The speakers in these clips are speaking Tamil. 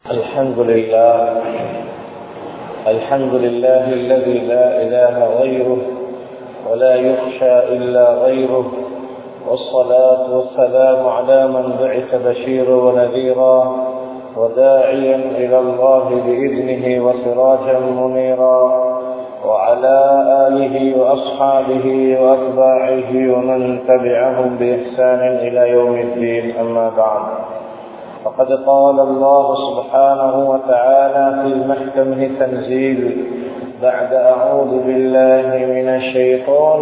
الحمد لله الحمد لله الذي لا إله غيره ولا يخشى إلا غيره والصلاة والسلام على من بعث بشيرا ونذيرا وداعيا إلى الله بإذنه وسراجا منيرا وعلى آله وأصحابه وأتباعه ومن تبعهم بإحسان إلى يوم الدين أما بعد فقد قال الله سبحانه وتعالى في محكمه تنزيل بعد أعوذ بالله من الشيطان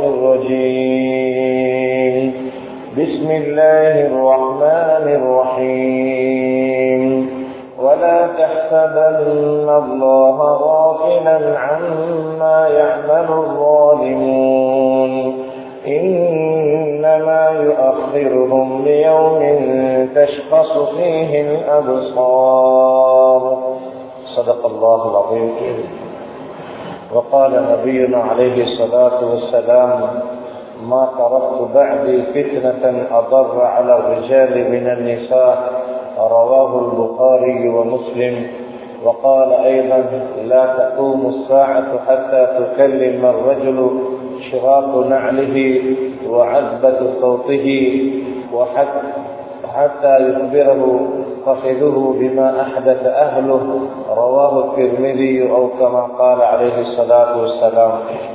الرجيم بسم الله الرحمن الرحيم ولا تحسبن الله غافلا عما يعمل الظالمون إنما يؤخرهم ليوم تشخص فيه الأبصار صدق الله العظيم وقال نبينا عليه الصلاة والسلام ما تركت بعدي فتنة أضر على الرجال من النساء رواه البخاري ومسلم وقال أيضا لا تقوم الساعة حتى تكلم الرجل شراق نعله وعذبة صوته وحتى حتى يخبره فخذه بما أحدث أهله رواه الترمذي أو كما قال عليه الصلاة والسلام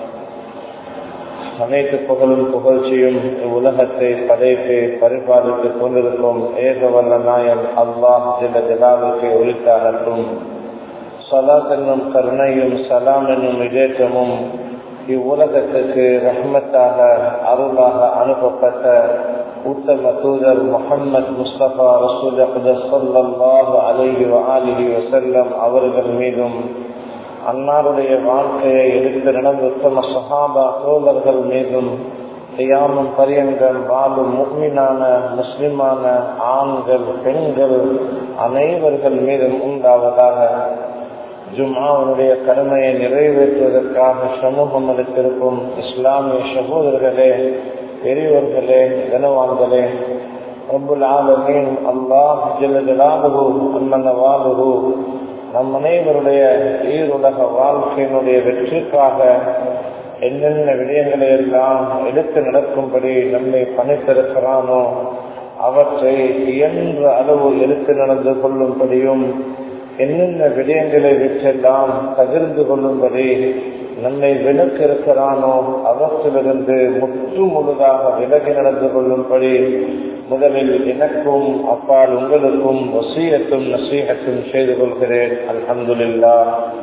அனைத்து புகழும் புகழ்ச்சியும் உலகத்தை படைத்து பரிபாலித்துக் கொண்டிருக்கும் ஏகவல்ல நாயன் அல்லாஹ் ஜில ஜலாலுக்கு ஒழித்தாகட்டும் சலாத் என்னும் கருணையும் சலாம் என்னும் விவேகமும் இவ்வுலகத்துக்கு ரஹ்மத்தாக அருளாக அனுப்பப்பட்ட உத்தம தூதர் முகமது முஸ்தபா ரசூல்லாஹ் அலிஹி அலிஹி வசல்லம் அவர்கள் மீதும் அன்னாருடைய வாழ்க்கையை எடுத்து நடந்த உத்தம சஹாபா தோழர்கள் மீதும் செய்யாமல் பரியங்கள் வாழும் முக்மினான முஸ்லிமான ஆண்கள் பெண்கள் அனைவர்கள் மீதும் உண்டாவதாக ஜும்மாவுடைய கடமையை நிறைவேற்றுவதற்காக சமூகம் அளித்திருக்கும் இஸ்லாமிய சகோதரர்களே பெரியவர்களே கனவான்களே ரபுல் ஆலமீன் அல்லாஹ் ஜலாலுகு அம்மன வாலுகு நம் அனைவருடைய ஈருலக வாழ்க்கையினுடைய வெற்றிக்காக என்னென்ன விடயங்களை எல்லாம் எடுத்து நடக்கும்படி நம்மை பணித்திருக்கிறானோ அவற்றை இயன்ற அளவு எடுத்து நடந்து கொள்ளும்படியும் என்னென்ன விடயங்களை விற்றெல்லாம் பகிர்ந்து கொள்ளும்படி நம்மை விலக்கு இருக்கிறானோ அவற்றிலிருந்து முற்று முழுதாக விலகி நடந்து கொள்ளும்படி முதலில் எனக்கும் அப்பால் உங்களுக்கும் வசீகத்தும் நசீகத்தும் செய்து கொள்கிறேன் அல்ஹம்துல்லா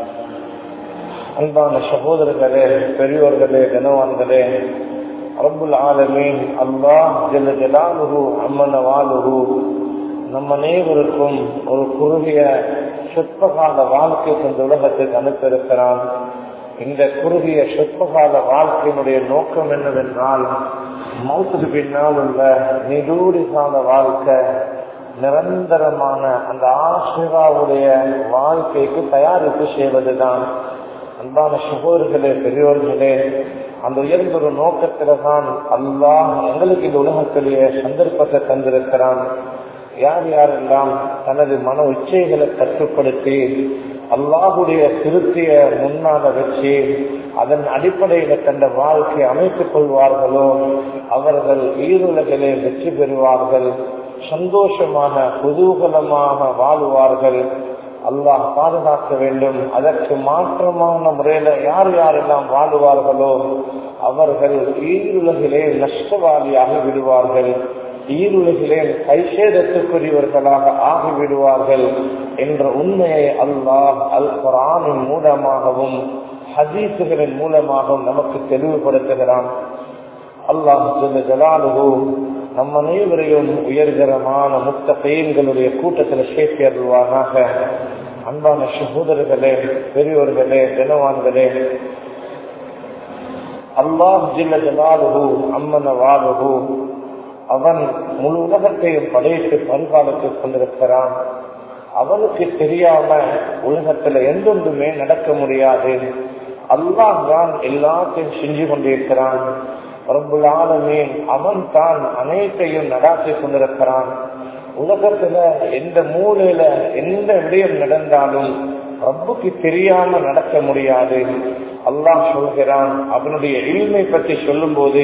அன்பான சகோதரர்களே பெரியோர்களே கனவான்களே ரபுல் ஆலமீன் அல்லாஹ் ஜெல ஜலாலுகு அம்மன வாலுகு நம் அனைவருக்கும் ஒரு குறுகிய சொற்பகால வாழ்க்கை இந்த உலகத்துக்கு அனுப்பியிருக்கிறான் இந்த குறுகிய சொற்பகால வாழ்க்கையினுடைய நோக்கம் என்னவென்றால் மௌத்துக்கு பின்னால் உள்ள நிதூரி கால வாழ்க்கை நிரந்தரமான அந்த ஆசிராவுடைய வாழ்க்கைக்கு தயாரிப்பு செய்வதுதான் அன்பான சகோதரர்களே பெரியோர்களே அந்த உயர்ந்த ஒரு நோக்கத்தில தான் அல்லாஹ் எங்களுக்கு இந்த உலகத்திலேயே சந்தர்ப்பத்தை தந்திருக்கிறான் யார் யாரெல்லாம் தனது மன உச்சைகளை கட்டுப்படுத்தி அல்லாஹுடைய திருத்திய முன்னால வச்சு அதன் அடிப்படையில தந்த வாழ்க்கை அமைத்துக் கொள்வார்களோ அவர்கள் ஈருலகிலே வெற்றி பெறுவார்கள் சந்தோஷமாக குதூகலமாக வாழுவார்கள் அல்லாஹ் பாதுகாக்க வேண்டும் அதற்கு மாற்றமான முறையில யார் யாரெல்லாம் வாழுவார்களோ அவர்கள் ஈருலகிலே நஷ்டவாளியாக விடுவார்கள் ஈருலகிலே கைசேதத்துக்குரியவர்களாக ஆகிவிடுவார்கள் என்ற உண்மையை அல்லாஹ் அல் குரானின் மூலமாகவும் ஹதீசுகளின் மூலமாகவும் நமக்கு தெளிவுபடுத்துகிறான் அல்லாஹ் ஜலாலுகு நம் அனைவரையும் உயர்கரமான முத்த பெயர்களுடைய கூட்டத்தில் சேர்த்து அருள்வானாக அன்பான சகோதரர்களே பெரியோர்களே தினவான்களே அல்லாஹ் ஜில்ல ஜலாலுகு அம்மன வாலுகு அவன் முழு உலகத்தையும் படைத்து பரிபாலித்துக் கொண்டிருக்கிறான் அவனுக்கு தெரியாம உலகத்துல எந்தொன்றுமே நடக்க முடியாது அல்லாஹ் தான் எல்லாத்தையும் செஞ்சு கொண்டிருக்கிறான் ரப்புல் ஆலமீன் அவன் தான் அனைத்தையும் நடாத்திக் கொண்டிருக்கிறான் உலகத்துல எந்த மூலையில எந்த விடயம் நடந்தாலும் ரப்புக்கு தெரியாம நடக்க முடியாது அல்லாஹ் சொல்கிறான் அவனுடைய இல்மை பற்றி சொல்லும் போது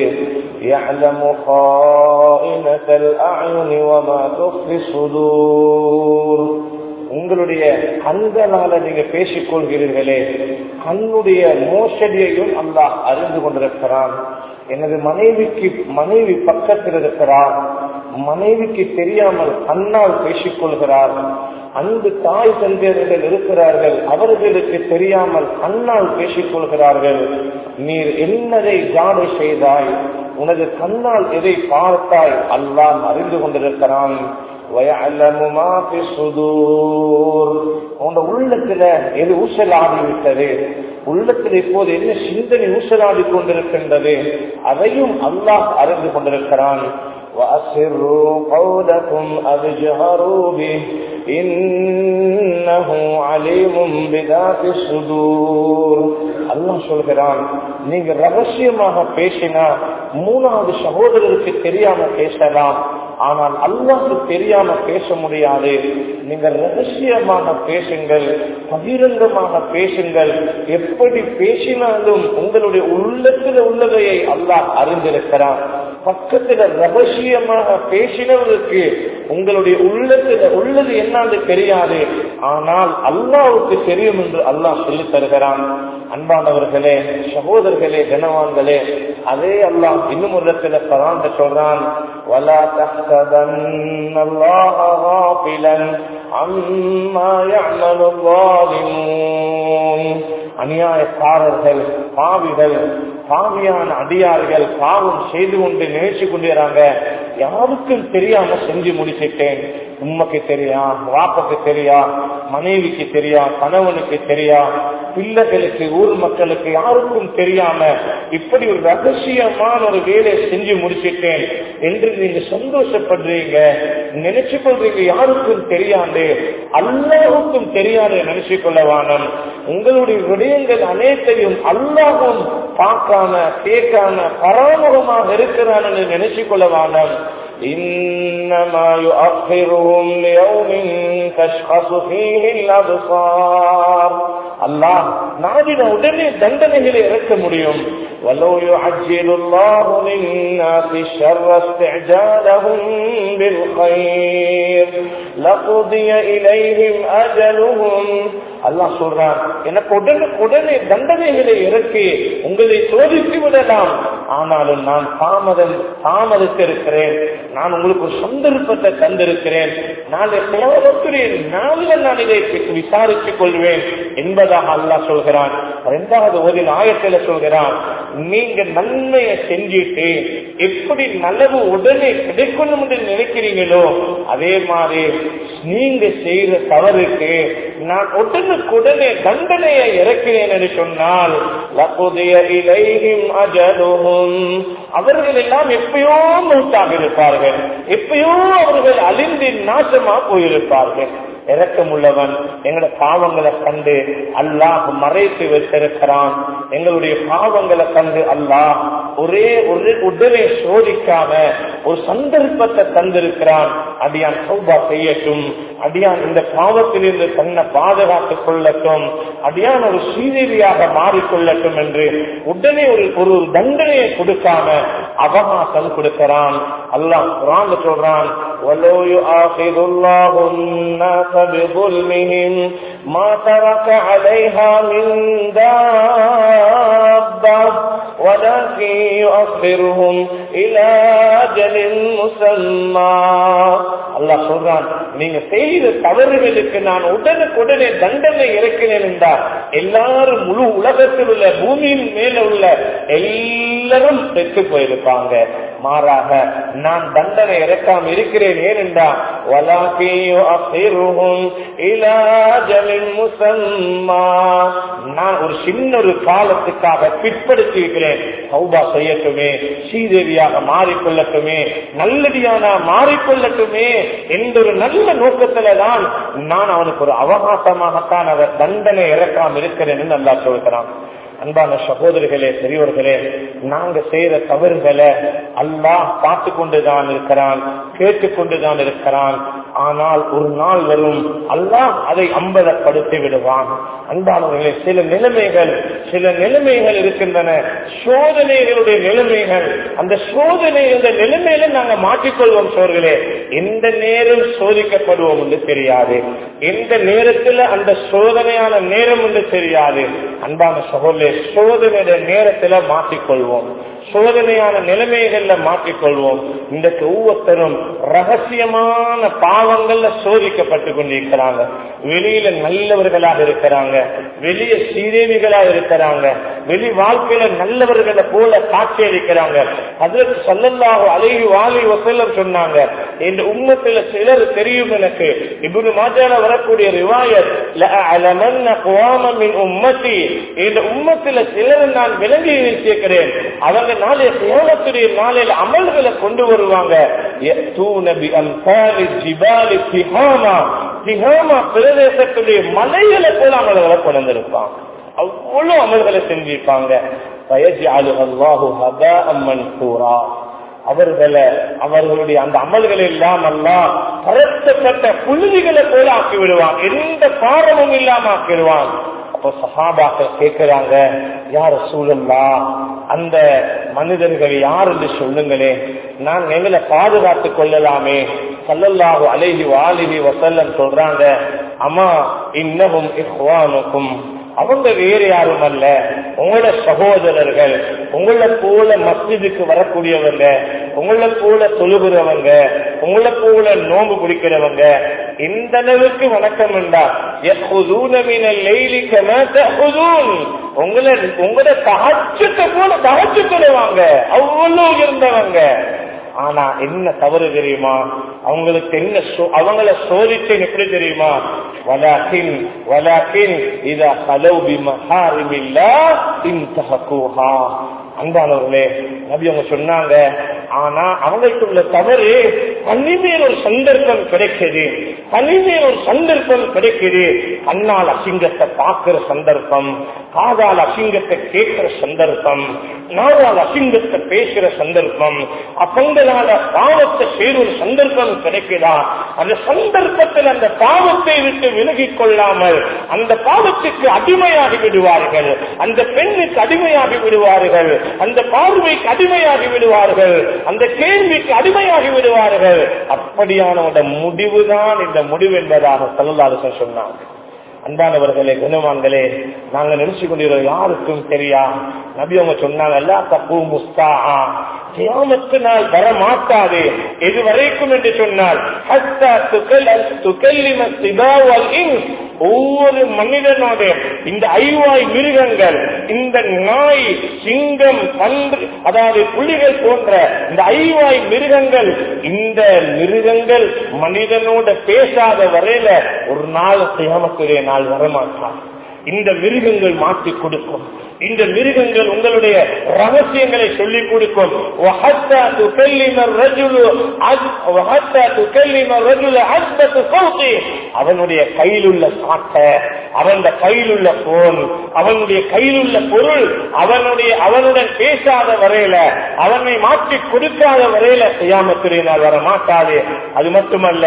உங்களுடைய கண்களால நீங்க பேசிக் கொள்கிறீர்களே கண்ணுடைய மோசடியையும் அல்லாஹ் அறிந்து கொண்டிருக்கிறான் எனது மனைவிக்கு மனைவி பக்கத்தில் இருக்கிறார் மனைவிக்கு தெரியாமல் கண்ணால் பேசிக் கொள்கிறார் அன்பு தாய் தந்தையர்கள் இருக்கிறார்கள் அவர்களுக்கு தெரியாமல் கண்ணால் பேசிக் கொள்கிறார்கள் நீர் என்னதை ஜாடை செய்தாய் உனது கண்ணால் எதை பார்த்தாய் அல்லாஹ் அறிந்து கொண்டிருக்கிறான் உள்ளத்துல எது ஊசலாடி விட்டது உள்ளத்தில் இப்போது என்ன சிந்தனை ஊசலாடி கொண்டிருக்கின்றது அதையும் அல்லாஹ் அறிந்து கொண்டிருக்கிறான் وأسروا قولكم أبجهروا به إنه عليم بذات الصدور அல்லாஹ் சொல்கிறான் நீங்க ரகசியமாக பேசினா மூணாவது சகோதரருக்கு தெரியாம பேசலாம் ஆனால் அல்லாஹ்க்கு தெரியாம பேச முடியாது நீங்க ரகசியமாக பேசுங்கள் பகிரங்கமாக பேசுங்கள் எப்படி பேசினாலும் உங்களுடைய உள்ளத்தில் உள்ளதையை அல்லாஹ் அறிந்திருக்கிறான் பக்கத்துல ரகசியமாக பேசினவருக்கு உங்களுடைய உள்ளத்துல உள்ளது என்னன்னு தெரியாது ஆனால் அல்லாவுக்கு தெரியும் என்று அல்லாஹ் சொல்லித் தருகிறான் அன்பானவர்களே சகோதரர்களே கனவான்களே அதே அல்லாஹ் இன்னும் ஒரு இடத்துல பராந்த சொல்றான் ولا تحسبن الله غافلا عما يعمل الظالمون அநியாயக்காரர்கள் பாவிகள் பாவியான அடியார்கள் பாவம் செய்து கொண்டு நினைச்சு கொண்டிருக்காங்க யாருக்கும் தெரியாம செஞ்சு முடிச்சிட்டேன் உண்மைக்கு தெரியா வாப்பக்கு தெரியா மனைவிக்கு தெரியா கணவனுக்கு தெரியா பிள்ளைகளுக்கு ஊர் மக்களுக்கு யாருக்கும் தெரியாம இப்படி ஒரு ரகசியமான ஒரு வேலையை செஞ்சு முடிச்சிட்டேன் என்று நீங்க சந்தோஷப்படுறீங்க நினைச்சு கொள்றீங்க யாருக்கும் தெரியாது அல்லாவுக்கும் தெரியாது நினைச்சு கொள்ளவானம் உங்களுடைய விடயங்கள் அனைத்தையும் அல்லாவும் பார்க்காம கேட்காம பராமுகமாக இருக்கிறான் என்று நினைச்சு கொள்ளவானம் إنما يؤخرهم ليوم تشخص فيه الأبصار அல்லாஹ் நாடின உடனே தண்டனைகளை இறக்க முடியும் ولو يعجل الله للناس الشر استعجالهم بالخير لقضي إليهم أجلهم அல்லாஹ் சொல்றான் எனக்கு உடனே உடனே தண்டனைகளை இறக்கி உங்களை சோதித்து விடலாம் ஆனாலும் நான் தாமதம் தாமதித்திருக்கிறேன் நான் உங்களுக்கு ஒரு சந்தர்ப்பத்தை தந்திருக்கிறேன் நாளை தேவத்துடைய நாளில் நான் இதை விசாரித்துக் கொள்வேன் என்பதாக அல்லாஹ் சொல்கிறான் இரண்டாவது ஒரு ஆயத்துல சொல்கிறான் நீங்க நன்மையை செஞ்சுட்டு எப்படி நல்லது உடனே கிடைக்கணும் என்று நினைக்கிறீங்களோ அதே மாதிரி நீங்க செய்த தவறுக்கு நான் உடனுக்குடனே தண்டனையை இறக்கிறேன் என்று சொன்னால் அவர்கள் எல்லாம் எப்பயோ மூத்தாக இருப்பார்கள் எப்பயோ அவர்கள் அழிந்து நாசமா போயிருப்பார்கள் இறக்கமுள்ளவன் எங்களோட பாவங்களை கண்டு அல்லாஹ் மறைத்து வைத்திருக்கிறான் எங்களுடைய பாவங்களை கண்டு அல்லாஹ் ஒரே ஒரு உடனே சோதிக்காம ஒரு சந்தர்ப்பத்தை தந்திருக்கிறான் அடியான் சௌபா செய்யட்டும் அடியான் இந்த பாவத்திலிருந்து தன்னை பாதுகாத்துக் கொள்ளட்டும் அடியான் ஒரு சீதேவியாக மாறிக்கொள்ளட்டும் என்று உடனே ஒரு ஒரு தண்டனையை கொடுக்காம அவகாசம் கொடுக்கிறான் அல்லாஹ் குரான் சொல்றான் وَلَوْ يُؤَاخِذُ اللَّهُ النَّاسَ بِظُلْمِهِمْ مَا تَرَكَ عَلَيْهَا مِنْ دَابَّةٍ ولكن يؤخرهم إلى أجل مسمى அல்லாஹ் சொல்றான் நீங்க செய்த தவறுகளுக்கு நான் உடனுக்குடனே தண்டனை இறக்கிறேன் என்றால் எல்லாரும் முழு உலகத்தில் உள்ள பூமியின் மேல உள்ள எல்லாரும் செத்து போயிருப்பாங்க மாறாக நான் தண்டனை இறக்காம இருக்கிறேன் ஏனென்றா நான் ஒரு சின்ன ஒரு காலத்துக்காக பிற்படுத்தி இருக்கிறேன் சௌபா செய்யட்டுமே ஸ்ரீதேவியாக மாறிக்கொள்ளட்டுமே நல்லடியான மாறிக்கொள்ளட்டுமே என்ற ஒரு நல்ல நோக்கத்துல தான் நான் அவனுக்கு ஒரு அவகாசமாகத்தான் அவர் தண்டனை இறக்காம இருக்கிறேன் என்று நல்லா சொல்கிறான் அன்பான சகோதரிகளே பெரியவர்களே நாங்க செய்யற தவறுகளை அல்லாஹ் பார்த்து கொண்டுதான் இருக்கிறான் கேட்டுக்கொண்டுதான் இருக்கிறான் ஆனால் ஒரு நாள் வரும் அல்லாஹ் அதை அம்பலப்படுத்தி விடுவான் அன்பானவர்களே சில நிலைமைகள் சில நிலைமைகள் இருக்கின்றன சோதனைகளுடைய நிலைமைகள் அந்த சோதனைகளுடைய நிலைமையில நாங்க மாற்றிக்கொள்வோம் சோர்களே எந்த நேரம் சோதிக்கப்படுவோம் என்று தெரியாது எந்த நேரத்துல அந்த சோதனையான நேரம் என்று தெரியாது அன்பான சகோதரே சோதனையுடைய நேரத்துல மாற்றிக்கொள்வோம் சோதனையான நிலைமைகள்ல மாற்றிக்கொள்வோம் இன்றைக்கு ஒவ்வொருத்தரும் ரகசியமான பாவங்கள்ல சோதிக்கப்பட்டு கொண்டிருக்கிறாங்க வெளியில நல்லவர்களாக இருக்கிறாங்க வெளிய சீதேவிகளாக இருக்கிறாங்க வெளி வாழ்க்கையில நல்லவர்களை போல காட்சி அளிக்கிறாங்க அதற்கு சொல்லல்லாக அழகி வாலி வசல்லம் சொன்னாங்க இந்த உம்மத்துல சிலர் தெரியும் எனக்கு இப்படி மாஜால வரக்கூடிய ரிவாயத் உம்மத்தி இந்த உம்மத்துல சிலர் நான் விளங்கி வச்சிருக்கிறேன் அவங்க நாளைய சேலத்துடைய நாளையில அமல்களை கொண்டு வருவாங்க பிரதேசத்துடைய மலைகளை போல அமல்களை கொண்டு வந்திருப்பாங்க அவ்வளவு அமல்களை செஞ்சிருப்பாங்க அவர்களை அவர்களுடைய அந்த அமல்கள் எல்லாம் எல்லாம் பரத்தப்பட்ட புழுதிகளை போல ஆக்கி விடுவான் எந்த பாரமும் இல்லாம ஆக்கிடுவான் அப்போ சஹாபாக்கள் கேட்கிறாங்க யார சூழல்லா அந்த மனிதர்கள் யார் என்று சொல்லுங்களே நான் எங்களை பாதுகாத்துக் கொள்ளலாமே சல்லல்லாஹு அலைஹி வாலிஹி வசல்லம் சொல்றாங்க அம்மா இன்னமும் இஹ்வானுக்கும் அவங்க வேறு யாரும் அல்ல உங்களோட சகோதரர்கள் உங்களை போல மஸ்ஜிதுக்கு வரக்கூடியவங்க உங்களை போல தொழுகிறவங்க உங்களை போல நோம்பு குடிக்கிறவங்க இந்த அளவுக்கு வணக்கம் உண்டா உங்களை உங்களோட தகச்சத்தை போல தகச்சு தொழுவாங்க அவ்வளவு இருந்தவங்க ஆனா என்ன தவறு தெரியுமா அவங்களுக்கு என்ன அவங்கள சோதிச்சேன் எப்படி தெரியுமா வலாக்கின் வலாக்கின் இத ஹலௌபி மஹாரிமில்லா இன்தஹகுஹா அன்பானவர்களே நபி அவங்க சொன்னாங்க ஆனா அவங்களுக்கு உள்ள தவறு தனிமையில் ஒரு சந்தர்ப்பம் கிடைக்குது தனிமையில் ஒரு சந்தர்ப்பம் கிடைக்குது கண்ணால் அசிங்கத்தை பார்க்கிற சந்தர்ப்பம் காதால் அசிங்கத்தை கேட்கிற சந்தர்ப்பம் நாவால் அசிங்கத்தை பேசுற சந்தர்ப்பம் அப்பங்களால பாவத்தை செய்த ஒரு சந்தர்ப்பம் கிடைக்குதா அந்த சந்தர்ப்பத்தில் அந்த பாவத்தை விட்டு விலகிக் கொள்ளாமல் அந்த பாவத்துக்கு அடிமையாகி விடுவார்கள் அந்த பெண்ணுக்கு அடிமையாகி விடுவார்கள் அந்த பார்வைக்கு அடிமையாகி விடுவார்கள் அந்த கேள்விக்கு அடிமையாகி விடுவார்கள் அப்படியான முடிவுதான் இந்த முடிவு என்பதாக சொல்லலாறு சொன்னாங்க அன்பானவர்களே குணவான்களே நாங்க நினைச்சு கொண்டிருக்கிறோம் யாருக்கும் தெரியா நபி அவங்க சொன்னாங்க எல்லா தப்பு முஸ்தா கியாமத்து நாள் வர மாட்டாது எது வரைக்கும் என்று சொன்னால் ஒவ்வொரு மனிதனோட இந்த ஐவாய் மிருகங்கள் இந்த நாய் சிங்கம் பன்று அதாவது புலிகள் போன்ற இந்த ஐவாய் மிருகங்கள் இந்த மிருகங்கள் மனிதனோட பேசாத வரையில ஒரு நாள் கியாமத்துடைய நாள் வரமாட்டான் இந்த மிருகங்கள் மாற்றி கொடுக்கும் இந்த மிருகங்கள் உங்களுடைய ரகசியங்களை சொல்லிக் கொடுக்கும் அவனுடைய கையில் உள்ள சாட்ட அவன் கையில் உள்ள போன் அவனுடைய கையில் உள்ள பொருள் அவனுடைய அவனுடன் பேசாத வரையில அவனை மாற்றி கொடுக்காத வரையில செய்யாமத்தினால் வர மாட்டாது அது மட்டுமல்ல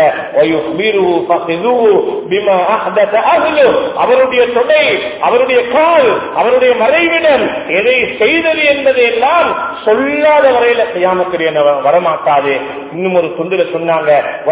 அவருடைய தொடை அவருடைய கால் அவருடைய மறைவிடம் எதை செய்தது என்பதை எல்லாம் சொல்லாத வரையில செய்யாமத்திரிய வரமாட்டாது இன்னும் ஒரு துண்டுல சொன்னாங்க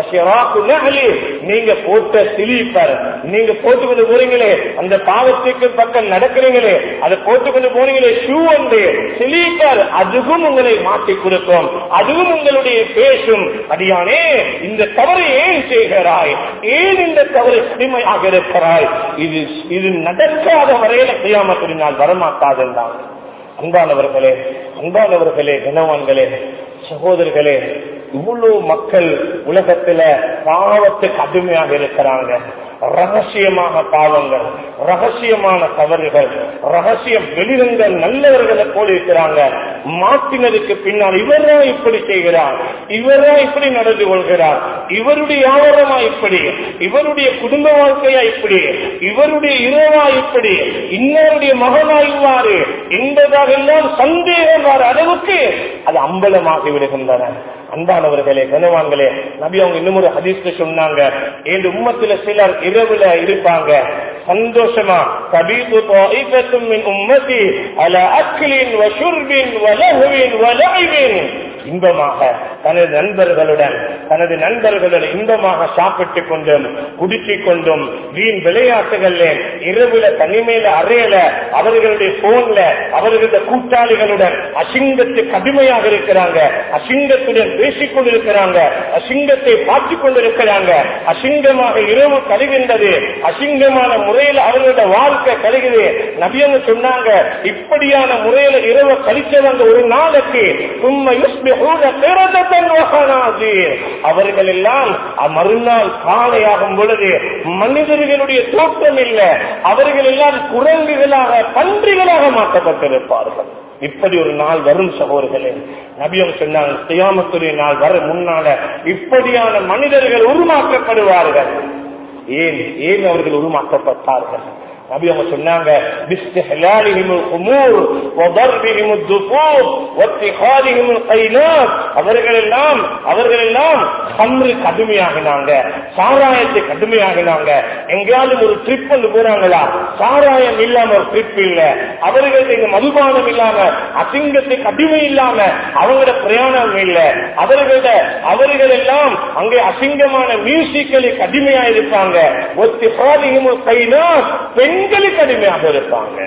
நீங்க போட்ட சிலிப்பர் நீங்க போட்டுக்கொண்டு போறீங்களே அந்த பாவத்துக்கு பக்கம் நடக்கிறீங்களே அதை போட்டுக்கொண்டு போனீங்களே ஷூ வந்து சிலிப்பர் அதுவும் உங்களை மாற்றி கொடுக்கும் அதுவும் உங்களுடைய பேசும் அடியானே இந்த தவறை ஏன் செய்கிறாய் ஏன் இந்த தவறு கடுமையாக இருக்கிறாய் இது இது நடக்காத வரையில செய்யாமத்தினால் வரமாட்டாது என்றாங்க அன்பானவர்களே அன்பானவர்களே கனவான்களே சகோதரர்களே இவ்வளவு மக்கள் உலகத்துல பாவத்துக்கு அடிமையாக இருக்கிறாங்க ரகசியமாக பாவங்கள் ரகசியமான தவறுகள் ரகசியம் வெளிரங்கள் நல்லவர்களை போல இருக்கிறாங்க மாற்றினதுக்கு பின்னால் இவரா இப்படி செய்கிறார் இவரா இப்படி நடந்து கொள்கிறார் இவருடைய வியாபாரமா இப்படி இவருடைய குடும்ப வாழ்க்கையா இப்படி இவருடைய இரவா இப்படி இன்னருடைய மகனா இவ்வாறு என்பதாக எல்லாம் சந்தேகம் வர அளவுக்கு அது அம்பலமாகி விடுகின்றன அன்பானவர்களே கனவான்களே நபி அவங்க இன்னும் ஒரு ஹதீஸ்ல சொன்னாங்க இந்த உம்மத்துல சிலர் இரவுல இருப்பாங்க சந்தோஷமா கபீது طائفة من உம்மதி على أكل وشرب ولهو ولعب இன்பமாக தனது நண்பர்களுடன் தனது நண்பர்களுடன் இன்பமாக சாப்பிட்டுக் கொண்டும் குடிச்சிக் கொண்டும் வீண் விளையாட்டுகள்ல இரவுல தனிமையில அறையல அவர்களுடைய போன்ல அவர்களுடைய கூட்டாளிகளுடன் அசிங்கத்து கடுமையாக இருக்கிறாங்க அசிங்கத்துடன் பேசிக் கொண்டிருக்கிறாங்க அசிங்கத்தை பார்த்துக் கொண்டிருக்கிறாங்க அசிங்கமாக இரவு கழிகின்றது அசிங்கமான முறையில் அவர்களுடைய வாழ்க்கை கழிகுது நபியங்க சொன்னாங்க இப்படியான முறையில இரவு கழிச்சவங்க ஒரு நாளைக்கு சும்மா அவர்கள் எல்லாம் மறுநாள் காலையாகும் பொழுது மனிதர்களுடைய தோற்றம் இல்ல அவர்கள் எல்லாம் குரங்குகளாக பன்றிகளாக மாற்றப்பட்டிருப்பார்கள் இப்படி ஒரு நாள் வரும் சகோதரர்களே நபியம் சொன்னாங்க சியாமத்துடைய நாள் வர முன்னால இப்படியான மனிதர்கள் உருமாற்றப்படுவார்கள் ஏன் ஏன் அவர்கள் உருமாற்றப்பட்டார்கள் நபி அவங்க சொன்னாங்க باستحلالهم الخمور وضربهم الدفور واتخاذهم القينات அவர்கள் எல்லாம் அவர்கள் எல்லாம் ஹம்ரு கடுமையாகினாங்க சாராயத்தை கடுமையாகினாங்க எங்கேயாவது ஒரு ட்ரிப் வந்து போறாங்களா சாராயம் இல்லாம ஒரு ட்ரிப் இல்ல அவர்கள் இங்க மதுபானம் இல்லாம அசிங்கத்தை கடுமை இல்லாம அவங்களோட பிரயாணம் இல்ல அவர்களோட அவர்கள் எல்லாம் அங்கே அசிங்கமான மியூசிக்கலி கடுமையா இருப்பாங்க ஒத்தி பாதியும் கைனா பெண்களுக்கு அடிமையாக இருப்பாங்க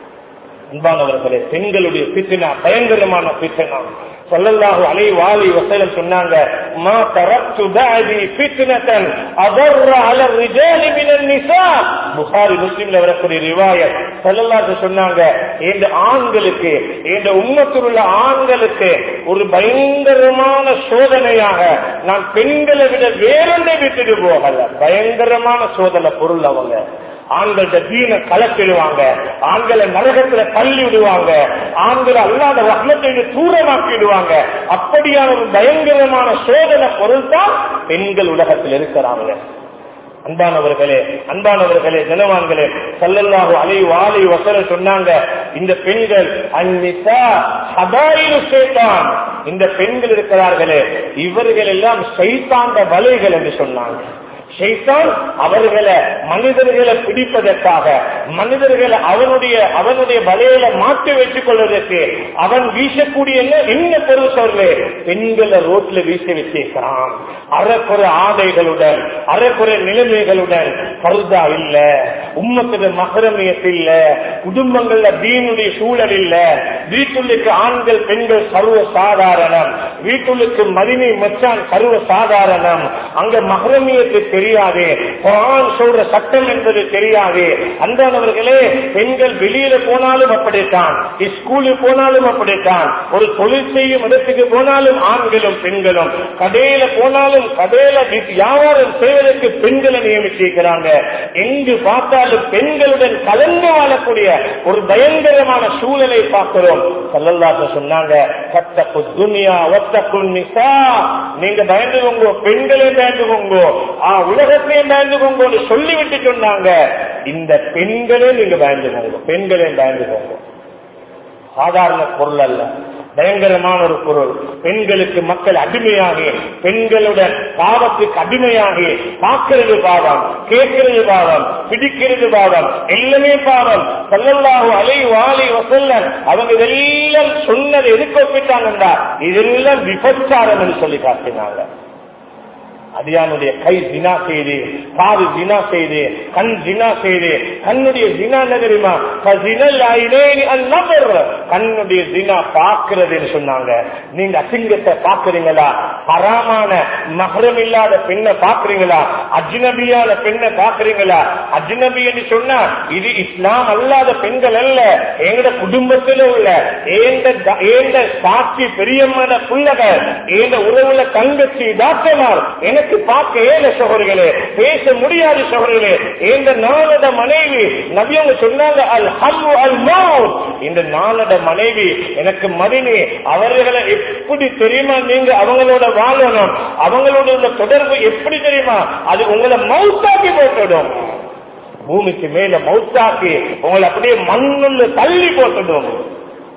அன்பானவர்களே பெண்களுடைய பித்தனா பயங்கரமான பித்தனா சொல்லல்லாஹு அலை வாலி வசலம் சொன்னாங்க மா தரத்து பாதி ஃபித்னதன் அதர்ர அல ரிஜாலி மினன் நிசா புகாரி முஸ்லிம்ல வரக்கூடிய ரிவாயத் சொல்லல்லாஹு சொன்னாங்க இந்த ஆண்களுக்கு இந்த உம்மத்தில் உள்ள ஆண்களுக்கு ஒரு பயங்கரமான சோதனையாக நான் பெண்களை விட வேறொன்றை விட்டுட்டு போகல பயங்கரமான சோதனை பொருள் அவங்க ஆண்கள தீன கலப்பிடுவாங்க ஆண்களை நரகத்துல தள்ளி விடுவாங்க ஆண்களை அல்லாத ரத்னத்தை தூரமாக்கி விடுவாங்க அப்படியான ஒரு பயங்கரமான சோதனை பொருள் தான் பெண்கள் உலகத்தில் இருக்கிறாங்க அன்பானவர்களே அன்பானவர்களே ஜனவான்களே சல்லல்லாஹு அலை வாலி வசர சொன்னாங்க இந்த பெண்கள் அந்நிசா சதாயிரு சேத்தான் இந்த பெண்கள் இருக்கிறார்களே இவர்கள் எல்லாம் சைத்தாண்ட வலைகள் என்று சொன்னாங்க ஷைத்தான் அவர்களை மனிதர்களை பிடிப்பதற்காக மனிதர்களை அவனுடைய அவனுடைய வலையில மாற்றி வச்சுக் கொள்வதற்கு அவன் வீசக்கூடிய என்ன பொருள் சொல்லு பெண்களை ரோட்ல வீச வச்சிருக்கிறான் அறக்குறை ஆடைகளுடன் அறக்குறை நிலைமைகளுடன் கருதா இல்ல உம்மத்துல மகரமியத்து இல்ல குடும்பங்கள்ல தீனுடைய சூழல் இல்ல வீட்டுள்ளுக்கு ஆண்கள் பெண்கள் சர்வ சாதாரணம் வீட்டுள்ளுக்கு மதினி மச்சான் சர்வ சாதாரணம் அங்க மகரமியத்து தெரியாது குரான் சொல்ற சட்டம் என்பது தெரியாது அன்றானவர்களே பெண்கள் வெளியில போனாலும் அப்படித்தான் ஸ்கூலுக்கு போனாலும் அப்படித்தான் ஒரு தொழில் செய்யும் இடத்துக்கு போனாலும் ஆண்களும் பெண்களும் கடையில போனாலும் கடையில வியாபாரம் செய்வதற்கு பெண்களை நியமிச்சிருக்கிறாங்க எங்கு பார்த்தாலும் பெண்களுடன் கலந்து வாழக்கூடிய ஒரு பயங்கரமான சூழலை பார்க்கிறோம் சல்லல்லாச சொன்னாங்க கத்தக்கு துனியா ஒத்தக்கு நிசா நீங்க பயந்துக்கோங்க பெண்களே பயந்துக்கோங்க ஆ உலகத்தையும் பயந்துக்கோங்க சொல்லிவிட்டு சொன்னாங்க இந்த பெண்களே நீங்க பயந்துக்கோங்க பெண்களே பயந்துக்கோங்க சாதாரண பொருள் அல்ல பயங்கரமான ஒரு பொருள் பெண்களுக்கு மக்கள் அடிமையாகி பெண்களுடன் பாவத்துக்கு அடிமையாகி பார்க்கிறது பாவம் கேட்கிறது பாவம் பிடிக்கிறது பாவம் எல்லாமே பாவம் சொல்லல்லாஹு அலை வாலி வசல்ல அவங்க இதெல்லாம் சொன்னது எதுக்கு ஒப்பிட்டாங்கன்றா இதெல்லாம் விபச்சாரம் என்று சொல்லி காட்டினாங்க அடியானுடைய கை ஜினா செய்து காது ஜினா செய்து கண் ஜினா செய்து கண்ணுடைய ஜினா என்ன தெரியுமா கண்ணுடைய ஜினா பாக்குறதுன்னு சொன்னாங்க நீங்க அசிங்கத்தை பாக்குறீங்களா ஹராமான மகரம் இல்லாத பெண்ணை பாக்குறீங்களா அஜ்னபியான பெண்ணை பாக்குறீங்களா அஜ்னபி என்று சொன்னா இது இஸ்லாம் அல்லாத பெண்கள் அல்ல எங்கட குடும்பத்தில உள்ள ஏந்த ஏந்த சாட்சி பெரியம்மன பிள்ளைகள் ஏந்த உறவுல தங்கச்சி டாக்டர்மார் எனக்கு பார்க்க ஏழை சகோதரிகளே பேச முடியாத சகோதரிகளே இந்த நாளட மனைவி நபியவங்க சொன்னாங்க அல் ஹம் அல் மவுத் இந்த நாளட மனைவி எனக்கு மதினி அவர்களை எப்படி தெரியுமா நீங்க அவங்களோட வாழணும் அவங்களோட உள்ள தொடர்பு எப்படி தெரியுமா அது உங்களை மவுத்தாக்கி போட்டுடும் பூமிக்கு மேல மவுத்தாக்கி உங்களை அப்படியே மண்ணுள்ள தள்ளி போட்டுடும்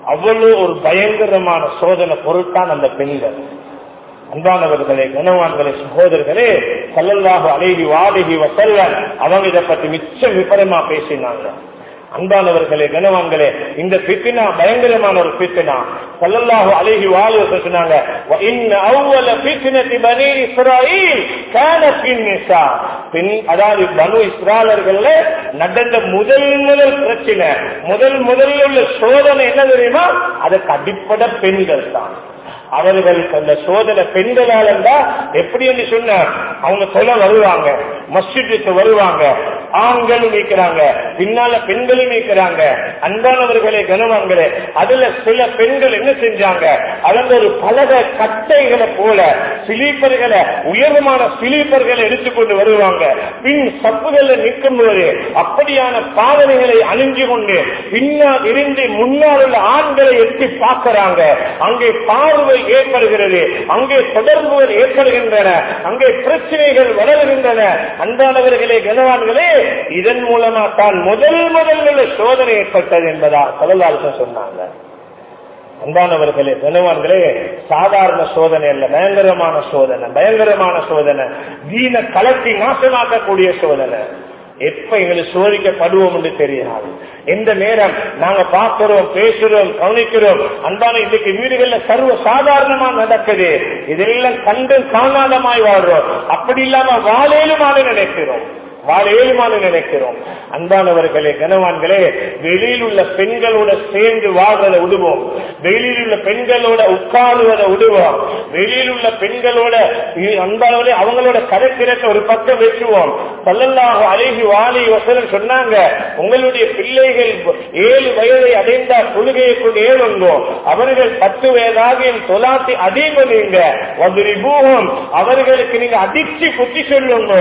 அவ்வளவு ஒரு பயங்கரமான சோதனை பொருட்தான் அந்த பெண்கள் அன்பானவர்களே கனவான்களே சகோதரர்களே சல்லல்லாஹு அலைஹி வாலிஹி வசல்லம் அவங்க இதை பத்தி மிச்சம் விபரமா பேசினாங்க அன்பானவர்களே கனவான்களே இந்த பித்தினா பயங்கரமான ஒரு பித்தினா சல்லல்லாஹு அலைஹி வாலி சொன்னாங்க இன்ன அவ்வள பித்தினத்தி பனி இஸ்ராயில் கான பின்னிசா பின் அதாவது பனு இஸ்ராலர்கள்ல நடந்த முதல் முதல் பிரச்சனை முதல் முதல்ல உள்ள சோதனை என்ன தெரியுமா அதுக்கு அடிப்படை பெண்கள் தான் அவர்களுக்கு அந்த சோதனை பெண்களால் இருந்தா எப்படி என்று சொன்ன அவங்க சொல்ல வருவாங்க மஸ்ஜிதுக்கு வருவாங்க ஆண்களும் நீக்கிறாங்க பின்னால பெண்களும் நீக்கிறாங்க அன்பானவர்களே கனவான்களே அதுல சில பெண்கள் என்ன செஞ்சாங்க அவங்க ஒரு பலக கட்டைகளை போல சிலீப்பர்களை உயர்வான சிலீப்பர்களை எடுத்துக்கொண்டு வருவாங்க பின் சப்புகளை நிற்கும் போது அப்படியான பாதனைகளை அணிஞ்சு கொண்டு பின்னால் இருந்து முன்னால் உள்ள ஆண்களை எட்டி பார்க்கிறாங்க அங்கே பார்வை ஏற்படுகிறது அங்கே தொடர்புகள் ஏற்படுகின்றன அங்கே பிரச்சனைகள் வளர்கின்றன அன்பானவர்களே கனவான்களே இதன் மூலமா தான் முதல் முதல்ல சோதனை ஏற்பட்டது என்பதா சொல்லலால் சொன்னாங்க அன்பானவர்களே கனவான்களே சாதாரண சோதனை அல்ல பயங்கரமான சோதனை பயங்கரமான சோதனை வீண கலத்தி நாசமாக்கக்கூடிய சோதனை எப்ப எங்களுக்கு சோதிக்கப்படுவோம் என்று தெரியாது எந்த நேரம் நாங்க பார்க்கிறோம் பேசுறோம் கவனிக்கிறோம் அன்பான இன்னைக்கு வீடுகள்ல சர்வ சாதாரணமா நடக்குது இதெல்லாம் கண்டு காணாதமாய் வாழ்றோம் அப்படி இல்லாம வாழேலுமான நினைக்கிறோம் வாழேலுமான நினைக்கிறோம் அன்பானவர்களே கனவான்களே வெளியில் உள்ள பெண்களோட சேர்ந்து வாழ்றதை விடுவோம் வெளியில் உள்ள பெண்களோட உட்காருவதை விடுவோம் வெளியில் உள்ள பெண்களோட அன்பானவர்களே அவங்களோட கரைக்கிறத ஒரு பக்கம் வச்சுவோம் பல்லல்லாக அழகி வாலி வசனம் சொன்னாங்க உங்களுடைய பிள்ளைகள் ஏழு வயதை அடைந்த கொள்கையை கொண்டு ஏழுங்கோ அவர்கள் பத்து வயதாக தொலாத்தி அதிகங்க பூகம் அவர்களுக்கு நீங்க அடிச்சு குத்தி சொல்லுங்க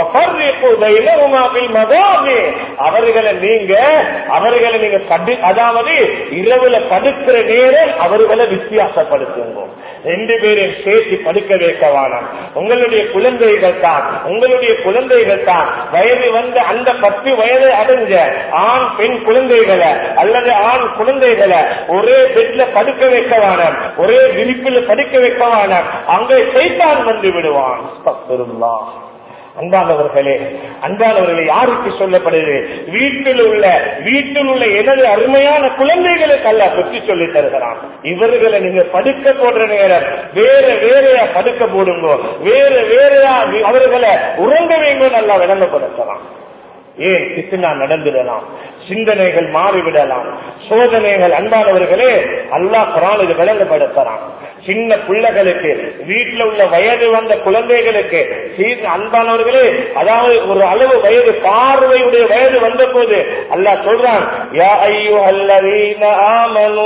அவர்களை நீங்க அவர்களை நீங்க கடு அதாவது இரவுல படுக்கிற நேரம் அவர்களை வித்தியாசப்படுத்துங்க ரெண்டு பேரையும் சேர்த்து படுக்க வைக்க வேணாம் உங்களுடைய குழந்தைகள் தான் உங்களுடைய குழந்தைகள் தான் வயது வந்த அந்த பத்து வயது அடைஞ்ச ஆண் பெண் குழந்தைகளை அல்லது ஆண் குழந்தைகளை ஒரே பெட்ல படுக்க வைக்க வேணாம் ஒரே விரிப்பில் படுக்க வைக்க வேணாம் அங்கே சைத்தான் வந்து விடுவான் அன்பானவர்களே அன்பானவர்களே யாருக்கு சொல்லப்படுது வீட்டில் உள்ள வீட்டில் உள்ள எனது அருமையான குழந்தைகளுக்கு அல்ல பற்றி சொல்லி தருகிறான் இவர்களை நீங்க படுக்க போடுற நேரம் வேற வேறையா படுக்க போடுங்க வேற வேறையா அவர்களை உறங்க வேண்டும் நல்லா விளங்கப்படுத்தலாம் ஏன் பிசுனா நடந்துடலாம் சிந்தனைகள் மாறிவிடலாம் சோதனைகள் அன்பானவர்களே அல்லாஹ் குரான் இது விளங்கப்படுத்துறான் சின்ன பிள்ளைகளுக்கு வீட்டுல உள்ள வயது வந்த குழந்தைகளுக்கு அன்பானவர்களே அதாவது ஒரு அளவு வயது பார்வையுடைய வயது வந்த போது அல்லாஹ் சொல்றான் யா ஐயோ அல்லதீன ஆமனு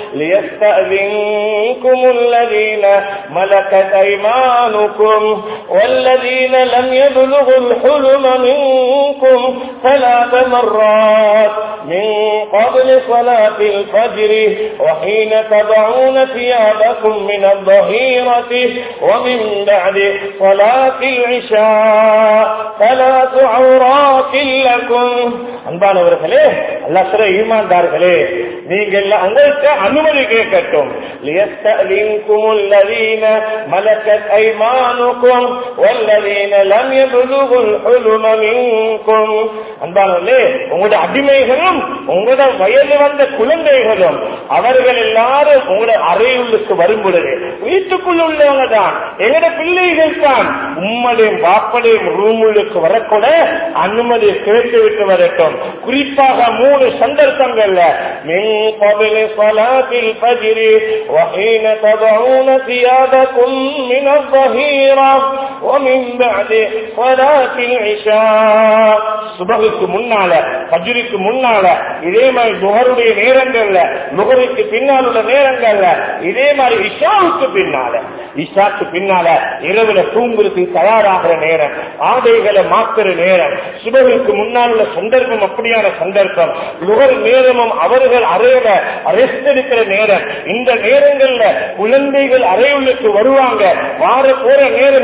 லியஸ்தஅذنكم الذين ملكت ايمانكم والذين لم يبلغوا الحلم منكم ثلاث مرات من قبل صلاة الفجر وحين تضعون ثيابكم من الظهيرة ومن بعد صلاة العشاء ثلاث عورات لكم அன்பானவர்களே அல்ல ஈமான்தார்களே நீங்கள் உங்களுக்கு அனுமதி கேட்கட்டும் ليستأذنكم الذين ملكت أيمانكم والذين لم يبلغوا الحلم منكم அன்பானவர்களே உங்களுடைய அடிமைகளும் உங்களோட வயது வந்த குழந்தைகளும் அவர்கள் எல்லாரும் உங்களோட அறையுள்ளுக்கு வரும் பொழுது வீட்டுக்குள்ள உள்ளவங்க தான் எங்களோட பிள்ளைகள் தான் உம்மடையும் பாப்படையும் ரூமுள்ளுக்கு வரக்கூட அனுமதி கேட்டு விட்டு வரட்டும் குறிப்பாக மூணு சந்தர்ப்பங்கள்ல மின் قبل صلاة الفجر وحين تضعون ثيابكم من الظهيرة ومن بعد صلاة العشاء சுபகுக்கு முன்னால பஜ்ருக்கு முன்னால இதே மாதிரி துகருடைய நேரங்கள்ல முகருக்கு பின்னால் உள்ள நேரங்கள்ல இதே மாதிரி இஷாவுக்கு பின்னால இஷாக்கு பின்னால இரவுல தூங்குறதுக்கு தயாராகிற நேரம் ஆடைகளை மாத்துற நேரம் சுபகுக்கு முன்னால் உள்ள சந்தர்ப்பம் அப்படியான சந்தர்ப்பம் நுகர் நேரமும் அவர்கள் அறையில ரெஸ்ட் எடுக்கிற நேரம் இந்த நேரங்கள்ல குழந்தைகள் அறையுள்ளுக்கு வருவாங்க வார போற நேரம் ஏதோ